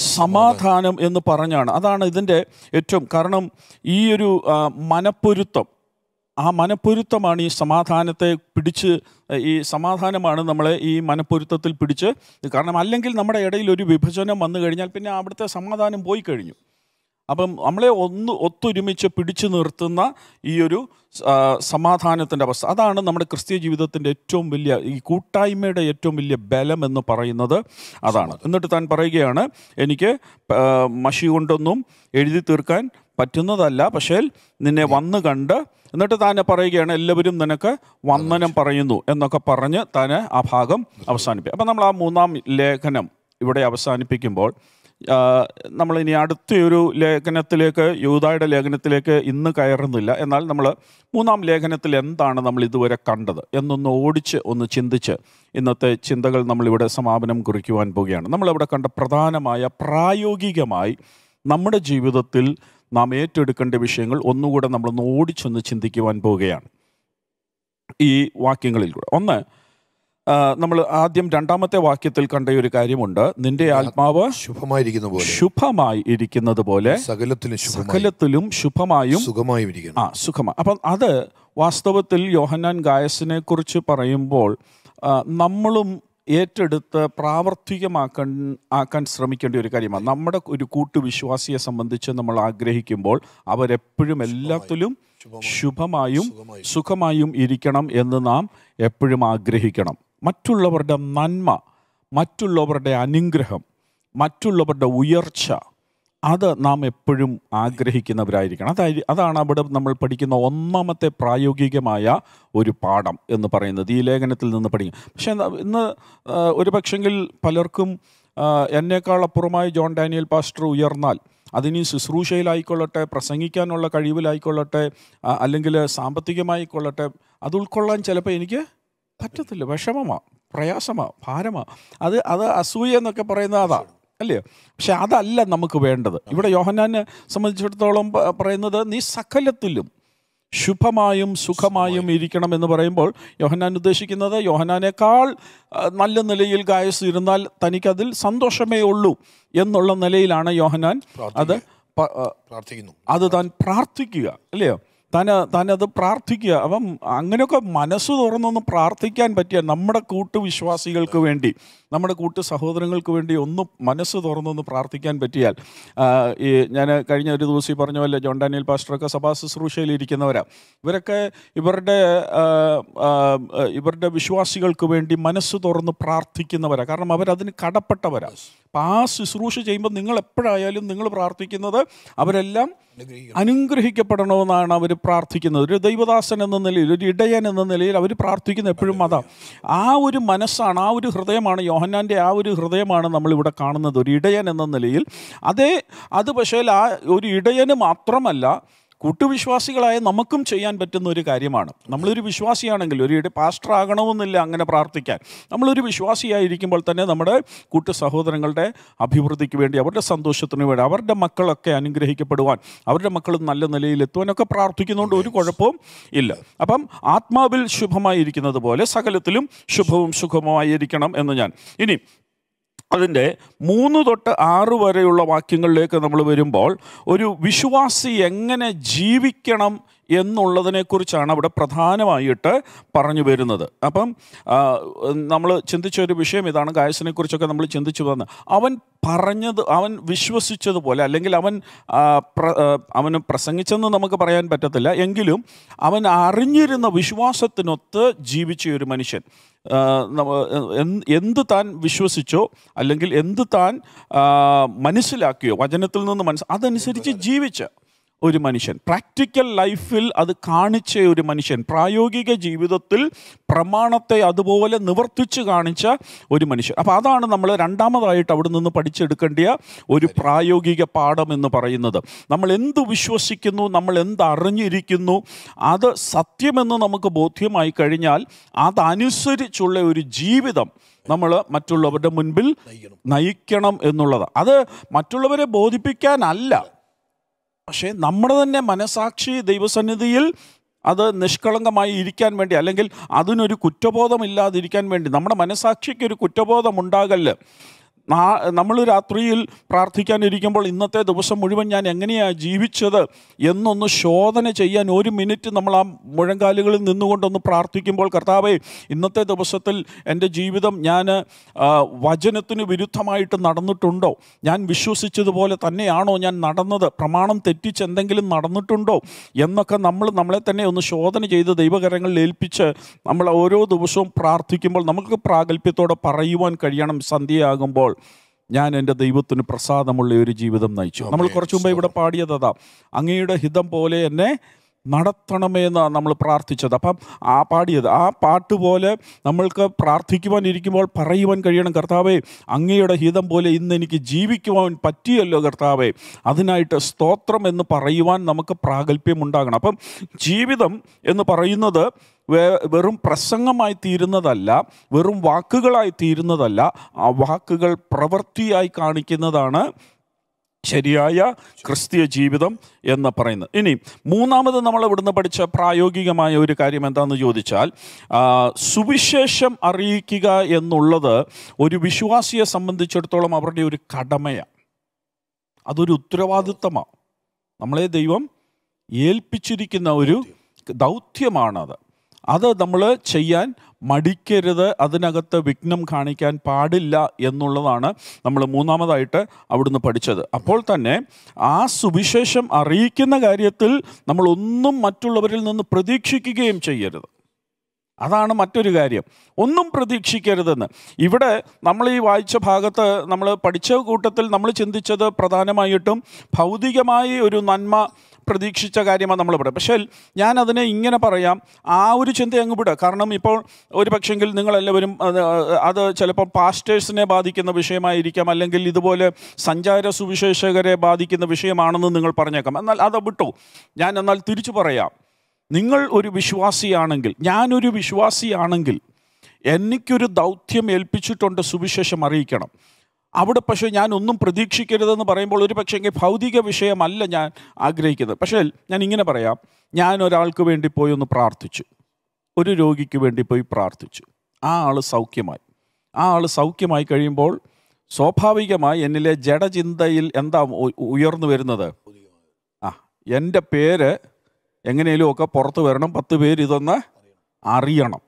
സമാധാനം എന്ന് പറഞ്ഞാണ് അതാണ് ഇതിൻ്റെ ഏറ്റവും കാരണം ഈ ഒരു ആ, മനപ്പൊരുത്തം ആ മനപ്പൊരുത്തമാണ് ഈ സമാധാനത്തെ പിടിച്ച് ഈ സമാധാനമാണ് നമ്മളെ ഈ മനപ്പൊരുത്തത്തിൽ പിടിച്ച് കാരണം അല്ലെങ്കിൽ നമ്മുടെ ഇടയിൽ ഒരു വിഭജനം വന്നു കഴിഞ്ഞാൽ പിന്നെ അവിടുത്തെ സമാധാനം പോയി കഴിഞ്ഞു അപ്പം നമ്മളെ ഒന്ന് ഒത്തൊരുമിച്ച് പിടിച്ചു നിർത്തുന്ന ഈ ഒരു ആ, സമാധാനത്തിൻ്റെ അവസ്ഥ അതാണ് നമ്മുടെ ക്രിസ്തീയ ജീവിതത്തിൻ്റെ ഏറ്റവും വലിയ ഈ കൂട്ടായ്മയുടെ ഏറ്റവും വലിയ ബലം എന്ന് പറയുന്നത് അതാണ് എന്നിട്ട് താൻ പറയുകയാണ് എനിക്ക് ആ, മഷി കൊണ്ടൊന്നും എഴുതി തീർക്കാൻ പറ്റുന്നതല്ല പക്ഷേ നിന്നെ വന്ന് കണ്ട് എന്നിട്ട് താൻ പറയുകയാണ് എല്ലാവരും നിനക്ക് വന്ദനം പറയുന്നു എന്നൊക്കെ പറഞ്ഞ് താൻ ആ ഭാഗം അവസാനിപ്പിക്കും അപ്പം നമ്മൾ ആ മൂന്നാം ലേഖനം ഇവിടെ അവസാനിപ്പിക്കുമ്പോൾ ആ, നമ്മൾ ഇനി അടുത്ത ഒരു ലേഖനത്തിലേക്ക് യൂതായുടെ ലേഖനത്തിലേക്ക് ഇന്ന് കയറുന്നില്ല എന്നാൽ നമ്മൾ മൂന്നാം ലേഖനത്തിൽ എന്താണ് നമ്മൾ ഇതുവരെ കണ്ടത് എന്നൊന്ന് ഓടിച്ച് ഒന്ന് ചിന്തിച്ച് ഇന്നത്തെ ചിന്തകൾ നമ്മളിവിടെ സമാപനം കുറിക്കുവാൻ പോവുകയാണ് നമ്മളിവിടെ കണ്ട പ്രധാനമായ പ്രായോഗികമായി നമ്മുടെ ജീവിതത്തിൽ നാം ഏറ്റെടുക്കേണ്ട വിഷയങ്ങൾ ഒന്നുകൂടെ നമ്മളൊന്ന് ഓടിച്ചൊന്ന് ചിന്തിക്കുവാൻ പോവുകയാണ് ഈ വാക്യങ്ങളിൽ കൂടെ ഒന്ന് നമ്മൾ ആദ്യം രണ്ടാമത്തെ വാക്യത്തിൽ കണ്ട ഒരു കാര്യമുണ്ട് നിന്റെ ആത്മാവ് ശുഭമായിരിക്കുന്ന പോലെ ശുഭമായി ഇരിക്കുന്നത് പോലെ സകലത്തിലും ശുഭമായി സകലത്തിലും ശുഭമായും സുഖമായും ഇരിക്കണം ആ സുഖമാണ് അപ്പം അത് വാസ്തവത്തിൽ യോഹന്നാൻ ഗായസിനെ കുറിച്ച് പറയുമ്പോൾ ആ, നമ്മളും ഏറ്റെടുത്ത് പ്രാവർത്തികമാക്കാൻ ആക്കാൻ ശ്രമിക്കേണ്ട ഒരു കാര്യമാണ് നമ്മുടെ ഒരു കൂട്ടുവിശ്വാസിയെ സംബന്ധിച്ച് നമ്മൾ ആഗ്രഹിക്കുമ്പോൾ അവരെപ്പോഴും എല്ലാത്തിലും ശുഭമായും സുഖമായും ഇരിക്കണം എന്ന് നാം എപ്പോഴും ആഗ്രഹിക്കണം മറ്റുള്ളവരുടെ നന്മ മറ്റുള്ളവരുടെ അനുഗ്രഹം മറ്റുള്ളവരുടെ ഉയർച്ച അത് നാം എപ്പോഴും ആഗ്രഹിക്കുന്നവരായിരിക്കണം അതായി അതാണ് അവിടെ നമ്മൾ പഠിക്കുന്ന ഒന്നാമത്തെ പ്രായോഗികമായ ഒരു പാഠം എന്ന് പറയുന്നത് ഈ ലേഖനത്തിൽ നിന്ന് പഠിക്കും പക്ഷേ ന- ഇന്ന് ആ, ഒരു പക്ഷെങ്കിൽ പലർക്കും ആ, എന്നേക്കാൾ അപ്പുറമായി ജോൺ ഡാനിയൽ പാസ്റ്റർ ഉയർന്നാൽ അതിനി ശുശ്രൂഷയിലായിക്കൊള്ളട്ടെ പ്രസംഗിക്കാനുള്ള കഴിവിലായിക്കൊള്ളട്ടെ ആ, അല്ലെങ്കിൽ സാമ്പത്തികമായിക്കൊള്ളട്ടെ അത് ഉൾക്കൊള്ളാൻ ചിലപ്പോൾ എനിക്ക് പറ്റത്തില്ല വിഷമമാണ് പ്രയാസമാണ് ഭാരമാണ് അത് അത് അസൂയ എന്നൊക്കെ പറയുന്നത് അതാ അല്ലേ പക്ഷെ അതല്ല നമുക്ക് വേണ്ടത് ഇവിടെ യോഹന്നാനെ സംബന്ധിച്ചിടത്തോളം പ- പറയുന്നത് നീ സകലത്തിലും ശുഭമായും സുഖമായും ഇരിക്കണം എന്ന് പറയുമ്പോൾ യോഹന്നാൻ ഉദ്ദേശിക്കുന്നത് യോഹന്നാനേക്കാൾ ആ, നല്ല നിലയിൽ ഗായസ് ഇരുന്നാൽ തനിക്കതിൽ സന്തോഷമേ ഉള്ളൂ എന്നുള്ള നിലയിലാണ് യോഹന്നാൻ അത് പ- ആ, പ്രാർത്ഥിക്കുന്നു അത് താൻ പ്രാർത്ഥിക്കുക അല്ലയോ താൻ താൻ അത് പ്രാർത്ഥിക്കുക അപ്പം അങ്ങനെയൊക്കെ മനസ്സ് തുറന്നൊന്ന് പ്രാർത്ഥിക്കാൻ പറ്റിയ നമ്മുടെ കൂട്ടുവിശ്വാസികൾക്ക് വേണ്ടി നമ്മുടെ കൂട്ടു സഹോദരങ്ങൾക്ക് വേണ്ടി ഒന്ന് മനസ്സ് തുറന്നൊന്ന് പ്രാർത്ഥിക്കാൻ പറ്റിയാൽ ആ, ഈ ഞാൻ കഴിഞ്ഞ ഒരു ദിവസം ഈ പറഞ്ഞ പോലെ ജോൺ ഡാനിയൽ പാസ്റ്ററൊക്കെ സഭാ ശുശ്രൂഷയിൽ ഇരിക്കുന്നവരാ ഇവരൊക്കെ ഇവരുടെ ആ, ആ, ഇവരുടെ വിശ്വാസികൾക്ക് വേണ്ടി മനസ്സ് തുറന്ന് പ്രാർത്ഥിക്കുന്നവരാ കാരണം അവരതിന് കടപ്പെട്ടവരാ അപ്പം ആ ശുശ്രൂഷ ചെയ്യുമ്പോൾ നിങ്ങൾ എപ്പോഴായാലും നിങ്ങൾ പ്രാർത്ഥിക്കുന്നത് അവരെല്ലാം അനുഗ്രഹിക്കപ്പെടണമെന്നാണ് അവർ പ്രാർത്ഥിക്കുന്നത് ഒരു ദൈവദാസൻ എന്ന നിലയിൽ ഒരു ഇടയൻ എന്ന നിലയിൽ അവർ പ്രാർത്ഥിക്കുന്ന എപ്പോഴും അതാ ആ ഒരു മനസ്സാണ് ആ ഒരു ഹൃദയമാണ് യോഹന്നാൻ്റെ ആ ഒരു ഹൃദയമാണ് നമ്മളിവിടെ കാണുന്നത് ഒരു ഇടയൻ എന്ന നിലയിൽ അതേ അത് പക്ഷേ ആ ഒരു ഇടയന് മാത്രമല്ല കൂട്ടുവിശ്വാസികളായ നമുക്കും ചെയ്യാൻ പറ്റുന്ന ഒരു കാര്യമാണ് നമ്മളൊരു വിശ്വാസിയാണെങ്കിൽ ഒരു ഇട പാസ്റ്റർ ആകണമെന്നില്ല അങ്ങനെ പ്രാർത്ഥിക്കാൻ നമ്മളൊരു വിശ്വാസിയായിരിക്കുമ്പോൾ തന്നെ നമ്മുടെ കൂട്ടു സഹോദരങ്ങളുടെ അഭിവൃദ്ധിക്ക് വേണ്ടി അവരുടെ സന്തോഷത്തിന് വേണ്ടി അവരുടെ മക്കളൊക്കെ അനുഗ്രഹിക്കപ്പെടുവാൻ അവരുടെ മക്കൾ നല്ല നിലയിൽ എത്തുവാനൊക്കെ പ്രാർത്ഥിക്കുന്നതുകൊണ്ട് ഒരു കുഴപ്പവും ഇല്ല അപ്പം ആത്മാവിൽ ശുഭമായിരിക്കുന്നത് പോലെ സകലത്തിലും ശുഭവും സുഖമായിരിക്കണം എന്ന് ഞാൻ ഇനി അതിൻ്റെ മൂന്ന് തൊട്ട് ആറ് വരെയുള്ള വാക്യങ്ങളിലേക്ക് നമ്മൾ വരുമ്പോൾ ഒരു വിശ്വാസി എങ്ങനെ ജീവിക്കണം എന്നുള്ളതിനെക്കുറിച്ചാണ് അവിടെ പ്രധാനമായിട്ട് പറഞ്ഞു വരുന്നത് അപ്പം നമ്മൾ ചിന്തിച്ച ഒരു വിഷയം ഇതാണ് ഗായസിനെ കുറിച്ചൊക്കെ നമ്മൾ ചിന്തിച്ചു വന്ന് അവൻ പറഞ്ഞത് അവൻ വിശ്വസിച്ചതുപോലെ അല്ലെങ്കിൽ അവൻ ആ, പ്ര- ആ, അവന് പ്രസംഗിച്ചെന്ന് നമുക്ക് പറയാൻ പറ്റത്തില്ല എങ്കിലും അവൻ അറിഞ്ഞിരുന്ന വിശ്വാസത്തിനൊത്ത് ജീവിച്ച ഒരു മനുഷ്യൻ ആ, നമ്മ- എന്ത് എന്ത് താൻ വിശ്വസിച്ചോ അല്ലെങ്കിൽ എന്ത് താൻ ആ, മനസ്സിലാക്കിയോ വചനത്തിൽ നിന്ന് മനസ്സ് അതനുസരിച്ച് ജീവിച്ച ഒരു മനുഷ്യൻ പ്രാക്ടിക്കൽ ലൈഫിൽ അത് കാണിച്ച ഒരു മനുഷ്യൻ പ്രായോഗിക ജീവിതത്തിൽ പ്രമാണത്തെ അതുപോലെ നിവർത്തിച്ച് കാണിച്ച ഒരു മനുഷ്യൻ അപ്പോൾ അതാണ് നമ്മൾ രണ്ടാമതായിട്ട് അവിടെ നിന്ന് പഠിച്ചെടുക്കേണ്ട ഒരു പ്രായോഗിക പാഠം എന്ന് പറയുന്നത് നമ്മൾ എന്ത് വിശ്വസിക്കുന്നു നമ്മൾ എന്ത് അറിഞ്ഞിരിക്കുന്നു അത് സത്യമെന്ന് നമുക്ക് ബോധ്യമായി കഴിഞ്ഞാൽ അതനുസരിച്ചുള്ള ഒരു ജീവിതം നമ്മൾ മറ്റുള്ളവരുടെ മുൻപിൽ നയിക്കണം എന്നുള്ളത് അത് മറ്റുള്ളവരെ ബോധിപ്പിക്കാനല്ല പക്ഷേ നമ്മുടെ തന്നെ മനസാക്ഷി ദൈവസന്നിധിയിൽ അത് നിഷ്കളങ്കമായി ഇരിക്കാൻ വേണ്ടി അല്ലെങ്കിൽ അതിനൊരു കുറ്റബോധമില്ലാതിരിക്കാൻ വേണ്ടി നമ്മുടെ മനസാക്ഷിക്ക് ഒരു കുറ്റബോധം ഉണ്ടാകല്ല് നാ- നമ്മൾ രാത്രിയിൽ പ്രാർത്ഥിക്കാനിരിക്കുമ്പോൾ ഇന്നത്തെ ദിവസം മുഴുവൻ ഞാൻ എങ്ങനെയാണ് ജീവിച്ചത് എന്നൊന്ന് ശോധന ചെയ്യാൻ ഒരു മിനിറ്റ് നമ്മൾ ആ മുഴങ്കാലുകളിൽ നിന്നുകൊണ്ടൊന്ന് പ്രാർത്ഥിക്കുമ്പോൾ കർത്താവേ ഇന്നത്തെ ദിവസത്തിൽ എൻ്റെ ജീവിതം ഞാൻ ആ, വചനത്തിന് വിരുദ്ധമായിട്ട് നടന്നിട്ടുണ്ടോ ഞാൻ വിശ്വസിച്ചതുപോലെ തന്നെയാണോ ഞാൻ നടന്നത് പ്രമാണം തെറ്റിച്ച് എന്തെങ്കിലും നടന്നിട്ടുണ്ടോ എന്നൊക്കെ നമ്മൾ നമ്മളെ തന്നെ ഒന്ന് ശോധന ചെയ്ത് ദൈവകരങ്ങളിൽ ഏൽപ്പിച്ച് നമ്മൾ ഓരോ ദിവസവും പ്രാർത്ഥിക്കുമ്പോൾ നമുക്ക് പ്രാഗൽഭ്യത്തോടെ പറയുവാൻ കഴിയണം സന്ധ്യയാകുമ്പോൾ ഞാൻ എൻ്റെ ദൈവത്തിന് പ്രസാദമുള്ള ഒരു ജീവിതം നയിച്ചു നമ്മൾ കുറച്ചു മുമ്പ് ഇവിടെ പാടിയത് അതാ അങ്ങയുടെ ഹിതം പോലെ എന്നെ നടത്തണമേ എന്നാണ് നമ്മൾ പ്രാർത്ഥിച്ചത് അപ്പം ആ പാടിയത് ആ പാട്ട് പോലെ നമ്മൾക്ക് പ്രാർത്ഥിക്കുവാൻ ഇരിക്കുമ്പോൾ പറയുവാൻ കഴിയണം കർത്താവേ അങ്ങയുടെ ഹിതം പോലെ ഇന്ന് എനിക്ക് ജീവിക്കുവാൻ പറ്റിയല്ലോ കർത്താവേ അതിനായിട്ട് സ്തോത്രം എന്ന് പറയുവാൻ നമുക്ക് പ്രാഗൽഭ്യം ഉണ്ടാകണം അപ്പം ജീവിതം എന്ന് പറയുന്നത് വേ- വെറും പ്രസംഗമായി തീരുന്നതല്ല വെറും വാക്കുകളായി തീരുന്നതല്ല ആ വാക്കുകൾ പ്രവൃത്തിയായി കാണിക്കുന്നതാണ് ശരിയായ ക്രിസ്തീയ ജീവിതം എന്ന് പറയുന്നത് ഇനി മൂന്നാമത് നമ്മൾ ഇവിടുന്ന് പഠിച്ച പ്രായോഗികമായ ഒരു കാര്യം എന്താണെന്ന് ചോദിച്ചാൽ ആ, സുവിശേഷം അറിയിക്കുക എന്നുള്ളത് ഒരു വിശ്വാസിയെ സംബന്ധിച്ചിടത്തോളം അവരുടെ ഒരു കടമയാണ് അതൊരു ഉത്തരവാദിത്തമാണ് നമ്മളെ ദൈവം ഏൽപ്പിച്ചിരിക്കുന്ന ഒരു ദൗത്യമാണത് അത് നമ്മൾ ചെയ്യാൻ മടിക്കരുത് അതിനകത്ത് വിഘ്നം കാണിക്കാൻ പാടില്ല എന്നുള്ളതാണ് നമ്മൾ മൂന്നാമതായിട്ട് അവിടുന്ന് പഠിച്ചത് അപ്പോൾ തന്നെ ആ സുവിശേഷം അറിയിക്കുന്ന കാര്യത്തിൽ നമ്മൾ ഒന്നും മറ്റുള്ളവരിൽ നിന്ന് പ്രതീക്ഷിക്കുകയും ചെയ്യരുത് അതാണ് മറ്റൊരു കാര്യം ഒന്നും പ്രതീക്ഷിക്കരുതെന്ന് ഇവിടെ നമ്മൾ ഈ വായിച്ച ഭാഗത്ത് നമ്മൾ പഠിച്ച കൂട്ടത്തിൽ നമ്മൾ ചിന്തിച്ചത് പ്രധാനമായിട്ടും ഭൗതികമായി ഒരു നന്മ പ്രതീക്ഷിച്ച കാര്യമാണ് നമ്മൾ ഇവിടെ പക്ഷേ ഞാൻ അതിനെ ഇങ്ങനെ പറയാം ആ ഒരു ചിന്ത അങ്ങ് വിടുക കാരണം ഇപ്പോൾ ഒരു പക്ഷെങ്കിൽ നിങ്ങളെല്ലാവരും അത് അത് ചിലപ്പോൾ പാസ്റ്റേഴ്സിനെ ബാധിക്കുന്ന വിഷയമായിരിക്കാം അല്ലെങ്കിൽ ഇതുപോലെ സഞ്ചാര സുവിശേഷകരെ ബാധിക്കുന്ന വിഷയമാണെന്ന് നിങ്ങൾ പറഞ്ഞേക്കാം എന്നാൽ അത് വിട്ടു ഞാൻ എന്നാൽ തിരിച്ചു പറയാം നിങ്ങൾ ഒരു വിശ്വാസിയാണെങ്കിൽ ഞാനൊരു വിശ്വാസിയാണെങ്കിൽ എനിക്കൊരു ദൗത്യം ഏൽപ്പിച്ചിട്ടുണ്ട് സുവിശേഷം അറിയിക്കണം അവിടെ പക്ഷേ ഞാൻ ഒന്നും പ്രതീക്ഷിക്കരുതെന്ന് പറയുമ്പോൾ ഒരു പക്ഷേ എങ്കിൽ ഭൗതിക വിഷയമല്ല ഞാൻ ആഗ്രഹിക്കുന്നത് പക്ഷേ ഞാൻ ഇങ്ങനെ പറയാം ഞാൻ ഒരാൾക്ക് വേണ്ടി പോയി ഒന്ന് പ്രാർത്ഥിച്ചു ഒരു രോഗിക്ക് വേണ്ടി പോയി പ്രാർത്ഥിച്ചു ആ ആൾ സൗഖ്യമായി ആ ആൾ സൗഖ്യമായി കഴിയുമ്പോൾ സ്വാഭാവികമായി എന്നിലെ ജഡചിന്തയിൽ എന്താ ഉ- ഉയർന്നു വരുന്നത് ആ എൻ്റെ പേര് എങ്ങനെയും ഒക്കെ പുറത്ത് വരണം പത്ത് പേര് ഇതൊന്ന് അറിയണം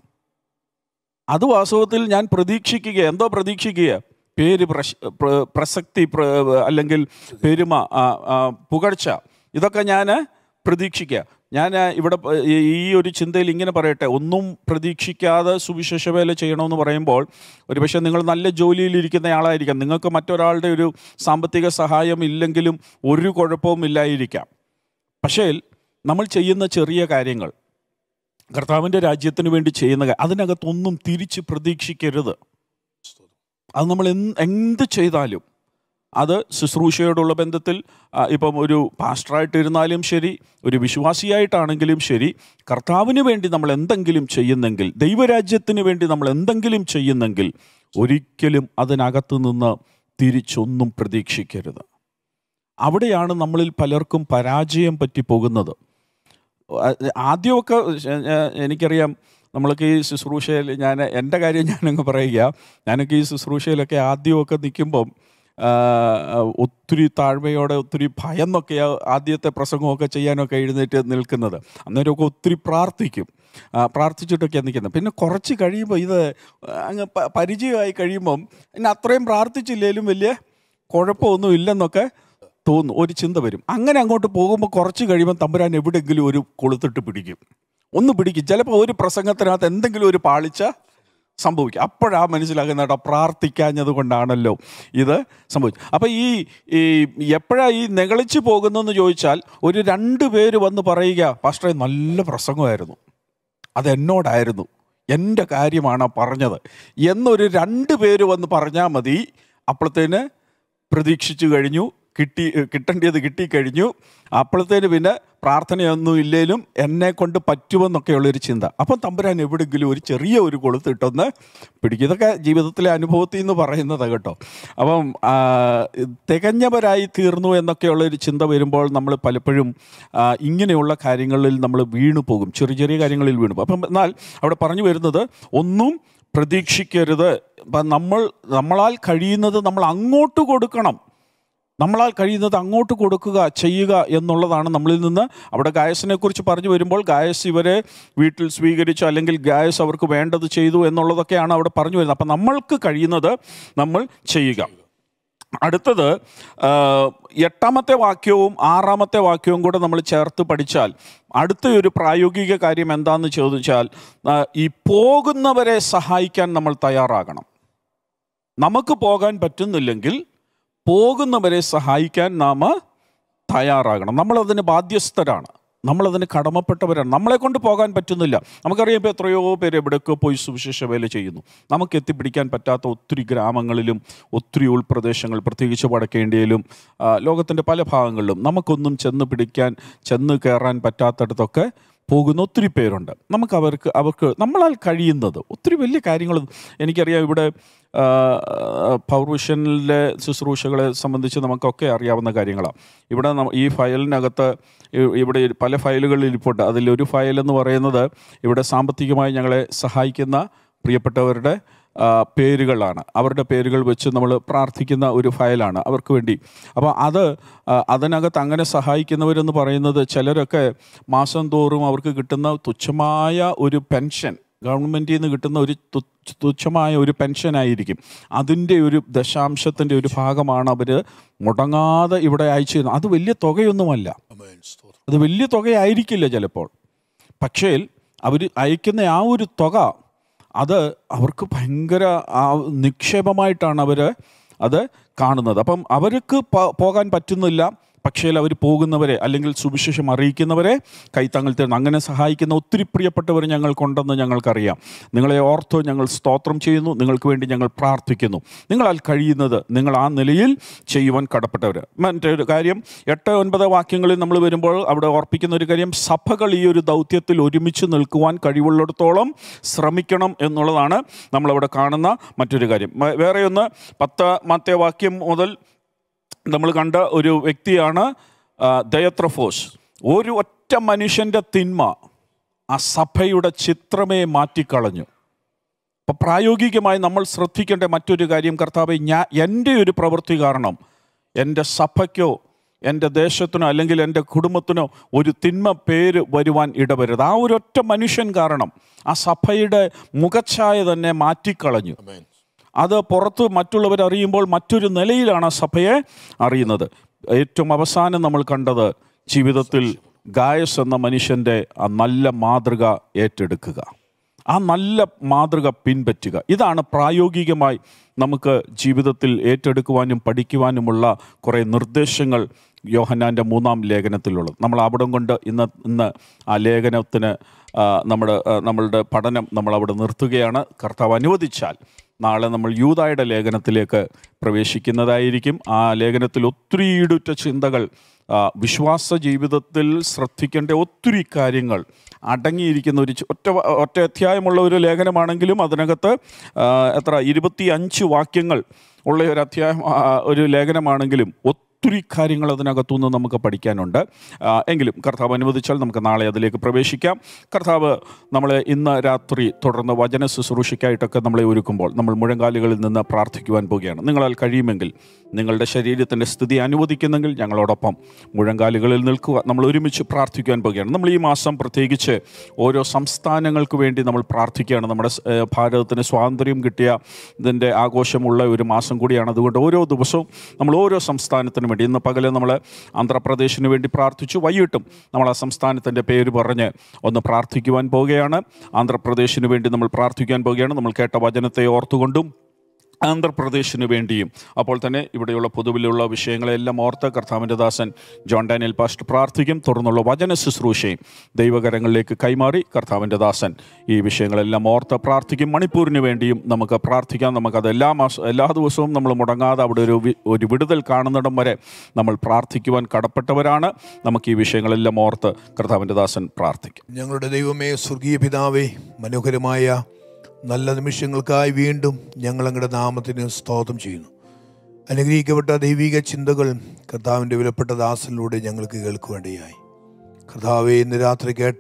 അത് വാസ്തവത്തിൽ ഞാൻ പ്രതീക്ഷിക്കുക എന്തോ പ്രതീക്ഷിക്കുക പേര് പ്രശ് പ്ര- പ്രസക്തി പ്ര- അല്ലെങ്കിൽ പെരുമ ആ, ആ, പുകഴ്ച ഇതൊക്കെ ഞാൻ പ്രതീക്ഷിക്കുക ഞാൻ ഇവിടെ പ- ഈ ഈ ഒരു ചിന്തയിൽ ഇങ്ങനെ പറയട്ടെ ഒന്നും പ്രതീക്ഷിക്കാതെ സുവിശേഷ വേല ചെയ്യണമെന്ന് പറയുമ്പോൾ ഒരുപക്ഷെ നിങ്ങൾ നല്ല ജോലിയിലിരിക്കുന്ന ആളായിരിക്കാം നിങ്ങൾക്ക് മറ്റൊരാളുടെ ഒരു സാമ്പത്തിക സഹായം ഇല്ലെങ്കിലും ഒരു കുഴപ്പവും ഇല്ലായിരിക്കാം പക്ഷേ നമ്മൾ ചെയ്യുന്ന ചെറിയ കാര്യങ്ങൾ കർത്താവിൻ്റെ രാജ്യത്തിന് വേണ്ടി ചെയ്യുന്ന കാ- അതിനകത്തൊന്നും തിരിച്ച് പ്രതീക്ഷിക്കരുത് അത് നമ്മൾ എന്ത് എന്ത് ചെയ്താലും അത് ശുശ്രൂഷയോടുള്ള ബന്ധത്തിൽ ആ, ഇപ്പം ഒരു പാസ്റ്ററായിട്ടിരുന്നാലും ശരി ഒരു വിശ്വാസിയായിട്ടാണെങ്കിലും ശരി കർത്താവിന് വേണ്ടി നമ്മൾ എന്തെങ്കിലും ചെയ്യുന്നെങ്കിൽ ദൈവരാജ്യത്തിന് വേണ്ടി നമ്മൾ എന്തെങ്കിലും ചെയ്യുന്നെങ്കിൽ ഒരിക്കലും അതിനകത്ത് നിന്ന് തിരിച്ചൊന്നും പ്രതീക്ഷിക്കരുത് അവിടെയാണ് നമ്മളിൽ പലർക്കും പരാജയം പറ്റി പോകുന്നത് ആ- ആദ്യമൊക്കെ ശ- ഞാ- എനിക്കറിയാം നമ്മളൊക്കെ ഈ ശുശ്രൂഷയിൽ ഞാൻ എൻ്റെ കാര്യം ഞാനങ്ങ് പറയുക ഞാനൊക്കെ ഈ ശുശ്രൂഷയിലൊക്കെ ആദ്യമൊക്കെ നിൽക്കുമ്പം ആ, ഒത്തിരി താഴ്മയോടെ ഒത്തിരി ഭയന്നൊക്കെ ആദ്യത്തെ പ്രസംഗമൊക്കെ ചെയ്യാനൊക്കെ എഴുന്നേറ്റ് നിൽക്കുന്നത് അന്നേരമൊക്കെ ഒത്തിരി പ്രാർത്ഥിക്കും ആ, പ്രാർത്ഥിച്ചിട്ടൊക്കെയാണ് നിൽക്കുന്നത് പിന്നെ കുറച്ച് കഴിയുമ്പോൾ ഇത് അങ്ങ് പ- പരിചയമായി കഴിയുമ്പം പിന്നെ അത്രയും പ്രാർത്ഥിച്ചില്ലേലും വലിയ കുഴപ്പമൊന്നും ഇല്ലെന്നൊക്കെ തോന്നും ഒരു ചിന്ത വരും അങ്ങനെ അങ്ങോട്ട് പോകുമ്പോൾ കുറച്ച് കഴിയുമ്പോൾ തമ്പുരാൻ എവിടെയെങ്കിലും ഒരു കൊളുത്തിട്ട് പിടിക്കും ഒന്ന് പിടിക്കും ചിലപ്പോൾ ഒരു പ്രസംഗത്തിനകത്ത് എന്തെങ്കിലും ഒരു പാളിച്ച സംഭവിക്കും അപ്പോഴാ മനസ്സിലാകുന്ന കേട്ടോ പ്രാർത്ഥിക്കാഞ്ഞത് കൊണ്ടാണല്ലോ ഇത് സംഭവിച്ചത് അപ്പം ഈ ഈ എപ്പോഴാ ഈ നെകളിച്ച് പോകുന്നെന്ന് ചോദിച്ചാൽ ഒരു രണ്ട് പേര് വന്ന് പറയുക പാസ്റ്ററെ നല്ല പ്രസംഗമായിരുന്നു അത് എന്നോടായിരുന്നു എൻ്റെ കാര്യമാണ് ആ പറഞ്ഞത് എന്നൊരു രണ്ട് പേര് വന്ന് പറഞ്ഞാൽ മതി അപ്പോഴത്തേന് പ്രതീക്ഷിച്ചു കഴിഞ്ഞു കിട്ടി കിട്ടേണ്ടത് കിട്ടിക്കഴിഞ്ഞു അപ്പോഴത്തേന് പിന്നെ പ്രാർത്ഥനയൊന്നും ഇല്ലേലും എന്നെ കൊണ്ട് പറ്റുമെന്നൊക്കെയുള്ളൊരു ചിന്ത അപ്പം തമ്പുരാൻ എവിടെയെങ്കിലും ഒരു ചെറിയ ഒരു കൊളുത്തിട്ടൊന്ന് പിടിക്കും ഇതൊക്കെ ജീവിതത്തിലെ അനുഭവത്തിൽ നിന്ന് പറയുന്നത് കേട്ടോ അപ്പം ആ, തികഞ്ഞവരായി തീർന്നു എന്നൊക്കെയുള്ളൊരു ചിന്ത വരുമ്പോൾ നമ്മൾ പലപ്പോഴും ആ, ഇങ്ങനെയുള്ള കാര്യങ്ങളിൽ നമ്മൾ വീണു പോകും ചെറിയ ചെറിയ കാര്യങ്ങളിൽ വീണു പോകും അപ്പം എന്നാൽ അവിടെ പറഞ്ഞു വരുന്നത് ഒന്നും പ്രതീക്ഷിക്കരുത് അപ്പം നമ്മൾ നമ്മളാൽ കഴിയുന്നത് നമ്മൾ അങ്ങോട്ട് കൊടുക്കണം നമ്മളാൽ കഴിയുന്നത് അങ്ങോട്ട് കൊടുക്കുക ചെയ്യുക എന്നുള്ളതാണ് നമ്മളിൽ നിന്ന് അവിടെ ഗായസിനെ കുറിച്ച് പറഞ്ഞു വരുമ്പോൾ ഗായസ് ഇവരെ വീട്ടിൽ സ്വീകരിച്ചു അല്ലെങ്കിൽ ഗായസ് അവർക്ക് വേണ്ടത് ചെയ്തു എന്നുള്ളതൊക്കെയാണ് അവിടെ പറഞ്ഞു വരുന്നത് അപ്പം നമ്മൾക്ക് കഴിയുന്നത് നമ്മൾ ചെയ്യുക അടുത്തത് ആ, എട്ടാമത്തെ വാക്യവും ആറാമത്തെ വാക്യവും കൂടെ നമ്മൾ ചേർത്ത് പഠിച്ചാൽ അടുത്ത ഒരു പ്രായോഗിക കാര്യം എന്താണെന്ന് ചോദിച്ചാൽ ആ, ഈ പോകുന്നവരെ സഹായിക്കാൻ നമ്മൾ തയ്യാറാകണം നമുക്ക് പോകാൻ പറ്റുന്നില്ലെങ്കിൽ പോകുന്നവരെ സഹായിക്കാൻ നാം തയ്യാറാകണം നമ്മളതിന് ബാധ്യസ്ഥരാണ് നമ്മളതിന് കടമപ്പെട്ടവരാണ് നമ്മളെ കൊണ്ട് പോകാൻ പറ്റുന്നില്ല നമുക്കറിയാം ഇപ്പോൾ എത്രയോ പേര് എവിടെയൊക്കെ പോയി സുവിശേഷ വേല ചെയ്യുന്നു നമുക്ക് എത്തിപ്പിടിക്കാൻ പറ്റാത്ത ഒത്തിരി ഗ്രാമങ്ങളിലും ഒത്തിരി ഉൾപ്രദേശങ്ങൾ പ്രത്യേകിച്ച് വടക്കേന്ത്യയിലും ലോകത്തിൻ്റെ പല ഭാഗങ്ങളിലും നമുക്കൊന്നും ചെന്ന് പിടിക്കാൻ ചെന്ന് കയറാൻ പറ്റാത്തടത്തൊക്കെ പോകുന്ന ഒത്തിരി പേരുണ്ട് നമുക്ക് അവർക്ക് അവർക്ക് നമ്മളാൽ കഴിയുന്നത് ഒത്തിരി വലിയ കാര്യങ്ങൾ എനിക്കറിയാം ഇവിടെ ആ, പൗർവിഷനിലെ ശുശ്രൂഷകളെ സംബന്ധിച്ച് നമുക്കൊക്കെ അറിയാവുന്ന കാര്യങ്ങളാണ് ഇവിടെ ന- ഈ ഫയലിനകത്ത് ഇ- ഇവിടെ പല ഫയലുകളിൽ ഇരിപ്പുണ്ട് അതിലൊരു ഫയൽ എന്ന് പറയുന്നത് ഇവിടെ സാമ്പത്തികമായി ഞങ്ങളെ സഹായിക്കുന്ന പ്രിയപ്പെട്ടവരുടെ ആ, പേരുകളാണ് അവരുടെ പേരുകൾ വെച്ച് നമ്മൾ പ്രാർത്ഥിക്കുന്ന ഒരു ഫയലാണ് അവർക്ക് വേണ്ടി അപ്പോൾ അത് ആ, അതിനകത്ത് അങ്ങനെ സഹായിക്കുന്നവരെന്ന് പറയുന്നത് ചിലരൊക്കെ മാസം തോറും അവർക്ക് കിട്ടുന്ന തുച്ഛമായ ഒരു പെൻഷൻ ഗവൺമെൻറ്റിൽ നിന്ന് കിട്ടുന്ന ഒരു തു- തുച്ഛമായ ഒരു പെൻഷനായിരിക്കും അതിൻ്റെ ഒരു ദശാംശത്തിൻ്റെ ഒരു ഭാഗമാണ് അവർ മുടങ്ങാതെ ഇവിടെ അയച്ചു തരുന്നത് അത് വലിയ തുകയൊന്നുമല്ല അത് വലിയ തുകയായിരിക്കില്ല ചിലപ്പോൾ പക്ഷേ അവർ അയക്കുന്ന ആ ഒരു തുക അത് അവർക്ക് ഭയങ്കര ആ നിക്ഷേപമായിട്ടാണ് അവർ അത് കാണുന്നത് അപ്പം അവർക്ക് പ- പോകാൻ പറ്റുന്നില്ല പക്ഷേ അവർ പോകുന്നവരെ അല്ലെങ്കിൽ സുവിശേഷം അറിയിക്കുന്നവരെ കൈത്താങ്ങൾ തരുന്നു അങ്ങനെ സഹായിക്കുന്ന ഒത്തിരി പ്രിയപ്പെട്ടവർ ഞങ്ങൾക്കുണ്ടെന്ന് ഞങ്ങൾക്കറിയാം നിങ്ങളെ ഓർത്ത് ഞങ്ങൾ സ്തോത്രം ചെയ്യുന്നു നിങ്ങൾക്ക് വേണ്ടി ഞങ്ങൾ പ്രാർത്ഥിക്കുന്നു നിങ്ങളാൽ കഴിയുന്നത് നിങ്ങൾ ആ നിലയിൽ ചെയ്യുവാൻ കടപ്പെട്ടവർ മറ്റൊരു കാര്യം എട്ട് ഒൻപത് വാക്യങ്ങളിൽ നമ്മൾ വരുമ്പോൾ അവിടെ ഓർപ്പിക്കുന്ന ഒരു കാര്യം സഭകൾ ഈ ഒരു ദൗത്യത്തിൽ ഒരുമിച്ച് നിൽക്കുവാൻ കഴിവുള്ളിടത്തോളം ശ്രമിക്കണം എന്നുള്ളതാണ് നമ്മളവിടെ കാണുന്ന മറ്റൊരു കാര്യം മ- വേറെ ഒന്ന് പത്താമത്തെ വാക്യം മുതൽ നമ്മൾ കണ്ട ഒരു വ്യക്തിയാണ് ആ, ദയത്രഫോസ് ഒരു ഒറ്റ മനുഷ്യൻ്റെ തിന്മ ആ സഭയുടെ ചിത്രമേ മാറ്റിക്കളഞ്ഞു അപ്പം പ്രായോഗികമായി നമ്മൾ ശ്രദ്ധിക്കേണ്ട മറ്റൊരു കാര്യം കർത്താവ് ഞാൻ എൻ്റെ ഒരു പ്രവൃത്തി കാരണം എൻ്റെ സഭയ്ക്കോ എൻ്റെ ദേശത്തിനോ അല്ലെങ്കിൽ എൻ്റെ കുടുംബത്തിനോ ഒരു തിന്മ പേര് വരുവാൻ ഇടവരുത് ആ ഒരൊറ്റ മനുഷ്യൻ കാരണം ആ സഭയുടെ മുഖച്ഛായ തന്നെ മാറ്റിക്കളഞ്ഞു അത് പുറത്ത് മറ്റുള്ളവർ അറിയുമ്പോൾ മറ്റൊരു നിലയിലാണ് ആ സഭയെ അറിയുന്നത് ഏറ്റവും അവസാനം നമ്മൾ കണ്ടത് ജീവിതത്തിൽ ഗായസ് എന്ന മനുഷ്യൻ്റെ ആ നല്ല മാതൃക ഏറ്റെടുക്കുക ആ നല്ല മാതൃക പിൻപറ്റുക ഇതാണ് പ്രായോഗികമായി നമുക്ക് ജീവിതത്തിൽ ഏറ്റെടുക്കുവാനും പഠിക്കുവാനുമുള്ള കുറേ നിർദ്ദേശങ്ങൾ യോഹന്നാൻ്റെ മൂന്നാം ലേഖനത്തിലുള്ളത് നമ്മൾ അവിടം കൊണ്ട് ഇന്ന് ഇന്ന് ആ ലേഖനത്തിന് ആ, നമ്മുടെ ആ, നമ്മളുടെ പഠനം നമ്മൾ അവിടെ നിർത്തുകയാണ് കർത്താവ് അനുവദിച്ചാൽ നാളെ നമ്മൾ യൂതായുടെ ലേഖനത്തിലേക്ക് പ്രവേശിക്കുന്നതായിരിക്കും ആ ലേഖനത്തിൽ ഒത്തിരി ഈടുറ്റ ചിന്തകൾ ആ, വിശ്വാസ ജീവിതത്തിൽ ശ്രദ്ധിക്കേണ്ട ഒത്തിരി കാര്യങ്ങൾ അടങ്ങിയിരിക്കുന്ന ഒരു ചി- ഒറ്റ വ- ഒറ്റ അധ്യായമുള്ള ഒരു ലേഖനമാണെങ്കിലും അതിനകത്ത് ആ, എത്ര ഇരുപത്തി അഞ്ച് വാക്യങ്ങൾ ഉള്ള ഒരു അധ്യായം ആ, ഒരു ലേഖനമാണെങ്കിലും ഒത്തിരി കാര്യങ്ങൾ അതിനകത്തുനിന്ന് നമുക്ക് പഠിക്കാനുണ്ട് ആ, എങ്കിലും കർത്താവ് അനുവദിച്ചാൽ നമുക്ക് നാളെ അതിലേക്ക് പ്രവേശിക്കാം കർത്താവ് നമ്മളെ ഇന്ന് രാത്രി തുടർന്ന് വചന ശുശ്രൂഷയ്ക്കായിട്ടൊക്കെ നമ്മളെ ഒരുക്കുമ്പോൾ നമ്മൾ മുഴങ്കാലുകളിൽ നിന്ന് പ്രാർത്ഥിക്കുവാൻ പോവുകയാണ് നിങ്ങളാൽ കഴിയുമെങ്കിൽ നിങ്ങളുടെ ശരീരത്തിൻ്റെ സ്ഥിതി അനുവദിക്കുന്നെങ്കിൽ ഞങ്ങളോടൊപ്പം മുഴങ്കാലുകളിൽ നിൽക്കുക നമ്മൾ ഒരുമിച്ച് പ്രാർത്ഥിക്കുവാൻ പോവുകയാണ് നമ്മൾ ഈ മാസം പ്രത്യേകിച്ച് ഓരോ സംസ്ഥാനങ്ങൾക്ക് വേണ്ടി നമ്മൾ പ്രാർത്ഥിക്കുകയാണ് നമ്മുടെ സ്- ഏഹ് ഭാരതത്തിന് സ്വാതന്ത്ര്യം കിട്ടിയ ഇതിൻ്റെ ആഘോഷമുള്ള ഒരു മാസം കൂടിയാണ് അതുകൊണ്ട് ഓരോ ദിവസവും നമ്മൾ ഓരോ സംസ്ഥാനത്തിനും വേണ്ടി ഇന്ന് പകല് നമ്മൾ ആന്ധ്രാപ്രദേശിന് വേണ്ടി പ്രാർത്ഥിച്ചു വൈകിട്ടും നമ്മൾ ആ സംസ്ഥാനത്തിൻ്റെ പേര് പറഞ്ഞ് ഒന്ന് പ്രാർത്ഥിക്കുവാൻ പോവുകയാണ് ആന്ധ്രാപ്രദേശിന് വേണ്ടി നമ്മൾ പ്രാർത്ഥിക്കാൻ പോവുകയാണ് നമ്മൾ കേട്ട വചനത്തെ ഓർത്തുകൊണ്ടും ആന്ധ്രാപ്രദേശിന് വേണ്ടിയും അപ്പോൾ തന്നെ ഇവിടെയുള്ള പൊതുവിലുള്ള വിഷയങ്ങളെല്ലാം ഓർത്ത് കർത്താവിൻ്റെ ദാസൻ ജോൺ ഡാനിയൽ പാസ്റ്റ് പ്രാർത്ഥിക്കും തുടർന്നുള്ള വചന ശുശ്രൂഷയും ദൈവകരങ്ങളിലേക്ക് കൈമാറി കർത്താവിൻ്റെ ദാസൻ ഈ വിഷയങ്ങളെല്ലാം ഓർത്ത് പ്രാർത്ഥിക്കും മണിപ്പൂരിന് വേണ്ടിയും നമുക്ക് പ്രാർത്ഥിക്കാം നമുക്കത് എല്ലാ മാസം എല്ലാ ദിവസവും നമ്മൾ മുടങ്ങാതെ അവിടെ ഒരു വി- ഒരു വിടുതൽ കാണുന്നിടം വരെ നമ്മൾ പ്രാർത്ഥിക്കുവാൻ കടപ്പെട്ടവരാണ് നമുക്ക് ഈ വിഷയങ്ങളെല്ലാം ഓർത്ത് കർത്താവിൻ്റെ ദാസൻ പ്രാർത്ഥിക്കും ഞങ്ങളുടെ ദൈവമേ സ്വർഗീയ പിതാവേ മനോഹരമായ നല്ല നിമിഷങ്ങൾക്കായി വീണ്ടും ഞങ്ങൾ അങ്ങയുടെ നാമത്തിന് സ്തോത്രം ചെയ്യുന്നു അനുഗ്രഹിക്കപ്പെട്ട ദൈവിക ചിന്തകൾ കർത്താവിൻ്റെ വിലപ്പെട്ട ദാസനിലൂടെ ഞങ്ങൾക്ക് കേൾക്കുവേണ്ടിയായി കർത്താവെ ഇന്ന് രാത്രി കേട്ട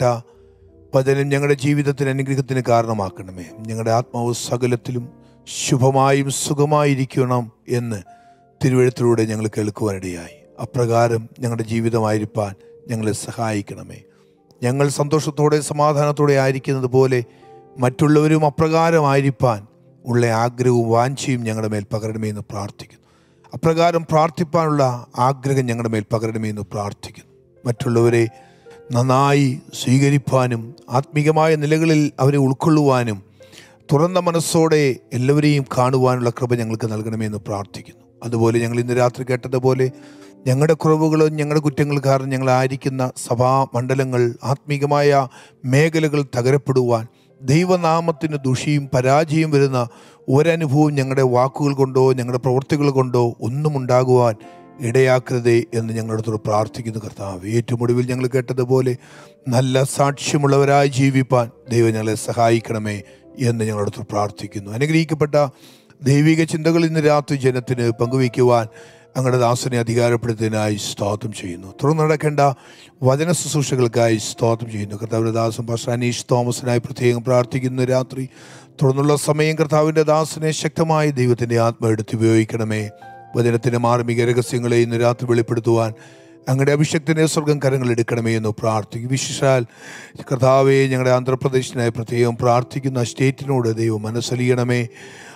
വചനം ഞങ്ങളുടെ ജീവിതത്തിന് അനുഗ്രഹത്തിന് കാരണമാക്കണമേ ഞങ്ങളുടെ ആത്മാവ് സകലത്തിലും ശുഭമായും സുഖമായിരിക്കണം എന്ന് തിരുവഴുത്തിലൂടെ ഞങ്ങൾ കേൾക്കുവാനിടയായി അപ്രകാരം ഞങ്ങളുടെ ജീവിതമായിരിക്കാൻ ഞങ്ങളെ സഹായിക്കണമേ ഞങ്ങൾ സന്തോഷത്തോടെ സമാധാനത്തോടെ ആയിരിക്കുന്നത് പോലെ മറ്റുള്ളവരും അപ്രകാരമായിരിക്കാൻ ഉള്ള ആഗ്രഹവും വാഞ്ചയും ഞങ്ങളുടെ മേൽ പകരണമേ എന്ന് പ്രാർത്ഥിക്കുന്നു അപ്രകാരം പ്രാർത്ഥിപ്പാനുള്ള ആഗ്രഹം ഞങ്ങളുടെ മേൽ പകരണമേ എന്ന് പ്രാർത്ഥിക്കുന്നു മറ്റുള്ളവരെ നന്നായി സ്വീകരിപ്പാനും ആത്മീകമായ നിലകളിൽ അവരെ ഉൾക്കൊള്ളുവാനും തുറന്ന മനസ്സോടെ എല്ലാവരെയും കാണുവാനുള്ള കൃപ ഞങ്ങൾക്ക് നൽകണമെന്ന് പ്രാർത്ഥിക്കുന്നു അതുപോലെ ഞങ്ങൾ ഇന്ന് രാത്രി കേട്ടതുപോലെ ഞങ്ങളുടെ കുറവുകളും ഞങ്ങളുടെ കുറ്റങ്ങൾ കാരണം ഞങ്ങളായിരിക്കുന്ന സഭാ മണ്ഡലങ്ങൾ ആത്മീകമായ മേഖലകൾ തകരപ്പെടുവാൻ ദൈവനാമത്തിന് ദുഷിയും പരാജയം വരുന്ന ഒരനുഭവവും ഞങ്ങളുടെ വാക്കുകൾ കൊണ്ടോ ഞങ്ങളുടെ പ്രവൃത്തികൾ കൊണ്ടോ ഒന്നും ഉണ്ടാകുവാൻ ഇടയാക്കരുതേ എന്ന് ഞങ്ങളടുത്തോട് പ്രാർത്ഥിക്കുന്നു കർത്താവ് ഏറ്റവും ഒടുവിൽ ഞങ്ങൾ കേട്ടതുപോലെ നല്ല സാക്ഷ്യമുള്ളവരായി ജീവിപ്പാൻ ദൈവം ഞങ്ങളെ സഹായിക്കണമേ എന്ന് ഞങ്ങളടുത്ത് പ്രാർത്ഥിക്കുന്നു അനുഗ്രഹിക്കപ്പെട്ട ദൈവിക ചിന്തകൾ ഇന്ന് രാത്രി ജനത്തിന് പങ്കുവയ്ക്കുവാൻ അങ്ങയുടെ ദാസനെ അധികാരപ്പെടുത്തുന്നതിനായി സ്തോത്രം ചെയ്യുന്നു തുടർന്ന് നടക്കേണ്ട വചന ശുശ്രൂഷകൾക്കായി സ്തോത്രം ചെയ്യുന്നു കർത്താവിൻ്റെ ദാസൻ പാസ്റ്റർ അനീഷ് തോമസിനായി പ്രത്യേകം പ്രാർത്ഥിക്കുന്നു രാത്രി തുടർന്നുള്ള സമയം കർത്താവിൻ്റെ ദാസനെ ശക്തമായി ദൈവത്തിൻ്റെ ആത്മ എടുത്ത് ഉപയോഗിക്കണമേ വചനത്തിൻ്റെ മാർമിക രഹസ്യങ്ങളെ ഇന്ന് രാത്രി വെളിപ്പെടുത്തുവാൻ അങ്ങയുടെ അഭിഷക്തനെ സ്വർഗം കരങ്ങൾ എടുക്കണമേ എന്ന് പ്രാർത്ഥിക്കും വിശേഷാൽ കർത്താവെ ഞങ്ങളുടെ ആന്ധ്രാപ്രദേശിനായി പ്രത്യേകം പ്രാർത്ഥിക്കുന്ന ആ സ്റ്റേറ്റിനോട് ദൈവം മനസ്സലിയണമേ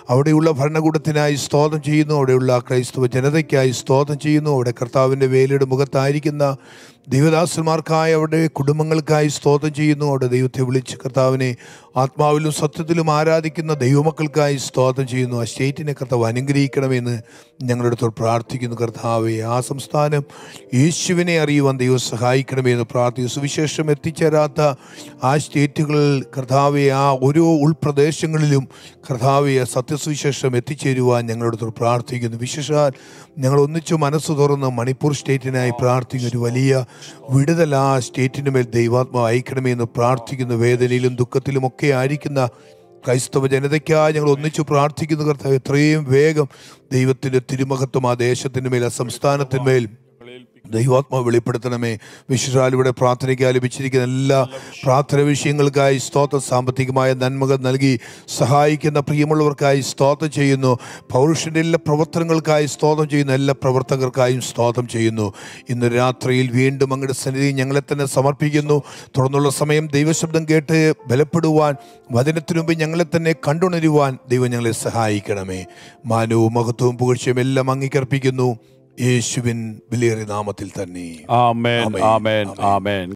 അവിടെയുള്ള ഭരണകൂടത്തിനായി സ്തോത്രം ചെയ്യുന്നു അവിടെയുള്ള ക്രൈസ്തവ ജനതയ്ക്കായി സ്തോത്രം ചെയ്യുന്നു അവിടെ കർത്താവിൻ്റെ വേലയുടെ മുഖത്തായിരിക്കുന്ന ദൈവദാസന്മാർക്കായി അവിടെ കുടുംബങ്ങൾക്കായി സ്തോത്രം ചെയ്യുന്നു അവിടെ ദൈവത്തെ വിളിച്ച് കർത്താവിനെ ആത്മാവിലും സത്യത്തിലും ആരാധിക്കുന്ന ദൈവമക്കൾക്കായി സ്തോത്രം ചെയ്യുന്നു ആ സ്റ്റേറ്റിനെ കർത്താവ് അനുഗ്രഹിക്കണമെന്ന് ഞങ്ങളുടെ അടുത്ത് പ്രാർത്ഥിക്കുന്നു കർത്താവെ ആ സംസ്ഥാനം യേശുവിനെ അറിയുവാൻ ദൈവം സഹായിക്കണമെന്ന് പ്രാർത്ഥിക്കുന്നു സുവിശേഷം എത്തിച്ചേരാത്ത ആ സ്റ്റേറ്റുകളിൽ കർത്താവെ ആ ഓരോ ഉൾപ്രദേശങ്ങളിലും കർത്താവെ ആ സത്യസുവിശേഷം എത്തിച്ചേരുവാൻ ഞങ്ങളുടെ അടുത്ത് പ്രാർത്ഥിക്കുന്നു വിശേഷാൽ ഞങ്ങൾ ഒന്നിച്ചു മനസ്സ് തുറന്ന് മണിപ്പൂർ സ്റ്റേറ്റിനായി പ്രാർത്ഥിക്കുന്ന ഒരു വലിയ വിടുതൽ ആ സ്റ്റേറ്റിന് മേൽ ദൈവാത്മാവ് അയക്കണമേ എന്ന് പ്രാർത്ഥിക്കുന്നു വേദനയിലും ദുഃഖത്തിലും ഒക്കെ ആയിരിക്കുന്ന ക്രൈസ്തവ ജനതയ്ക്കായി ഞങ്ങൾ ഒന്നിച്ചു പ്രാർത്ഥിക്കുന്നു കർത്താവ് എത്രയും വേഗം ദൈവത്തിൻ്റെ തിരുമഹത്വം ആ ദേശത്തിൻ്റെ മേൽ ആ സംസ്ഥാനത്തിന്മേൽ ദൈവാത്മാവ് വെളിപ്പെടുത്തണമേ വിശുദ്ധാലിവിടെ പ്രാർത്ഥനയ്ക്ക് ആലപിച്ചിരിക്കുന്ന എല്ലാ പ്രാർത്ഥന വിഷയങ്ങൾക്കായി സ്തോത്രം സാമ്പത്തികമായ നന്മകൾ നൽകി സഹായിക്കുന്ന പ്രിയമുള്ളവർക്കായി സ്തോത്രം ചെയ്യുന്നു പൗരുഷൻ്റെ എല്ലാ പ്രവർത്തനങ്ങൾക്കായി സ്തോത്രം ചെയ്യുന്ന എല്ലാ പ്രവർത്തകർക്കായും സ്തോത്രം ചെയ്യുന്നു ഇന്ന് രാത്രിയിൽ വീണ്ടും അങ്ങയുടെ സന്നിധി ഞങ്ങളെ തന്നെ സമർപ്പിക്കുന്നു തുടർന്നുള്ള സമയം ദൈവശബ്ദം കേട്ട് ബലപ്പെടുവാൻ വചനത്തിനു മുമ്പ് ഞങ്ങളെ തന്നെ കണ്ടുണരുവാൻ ദൈവം ഞങ്ങളെ സഹായിക്കണമേ മാനവും മഹത്വവും പുകഴ്ചയും എല്ലാം അംഗീകരിപ്പിക്കുന്നു യേശുവിൻ വിലയേറിയ നാമത്തിൽ തന്നെ ആമേൻ ആമേൻ. ആമേൻ ആമേൻ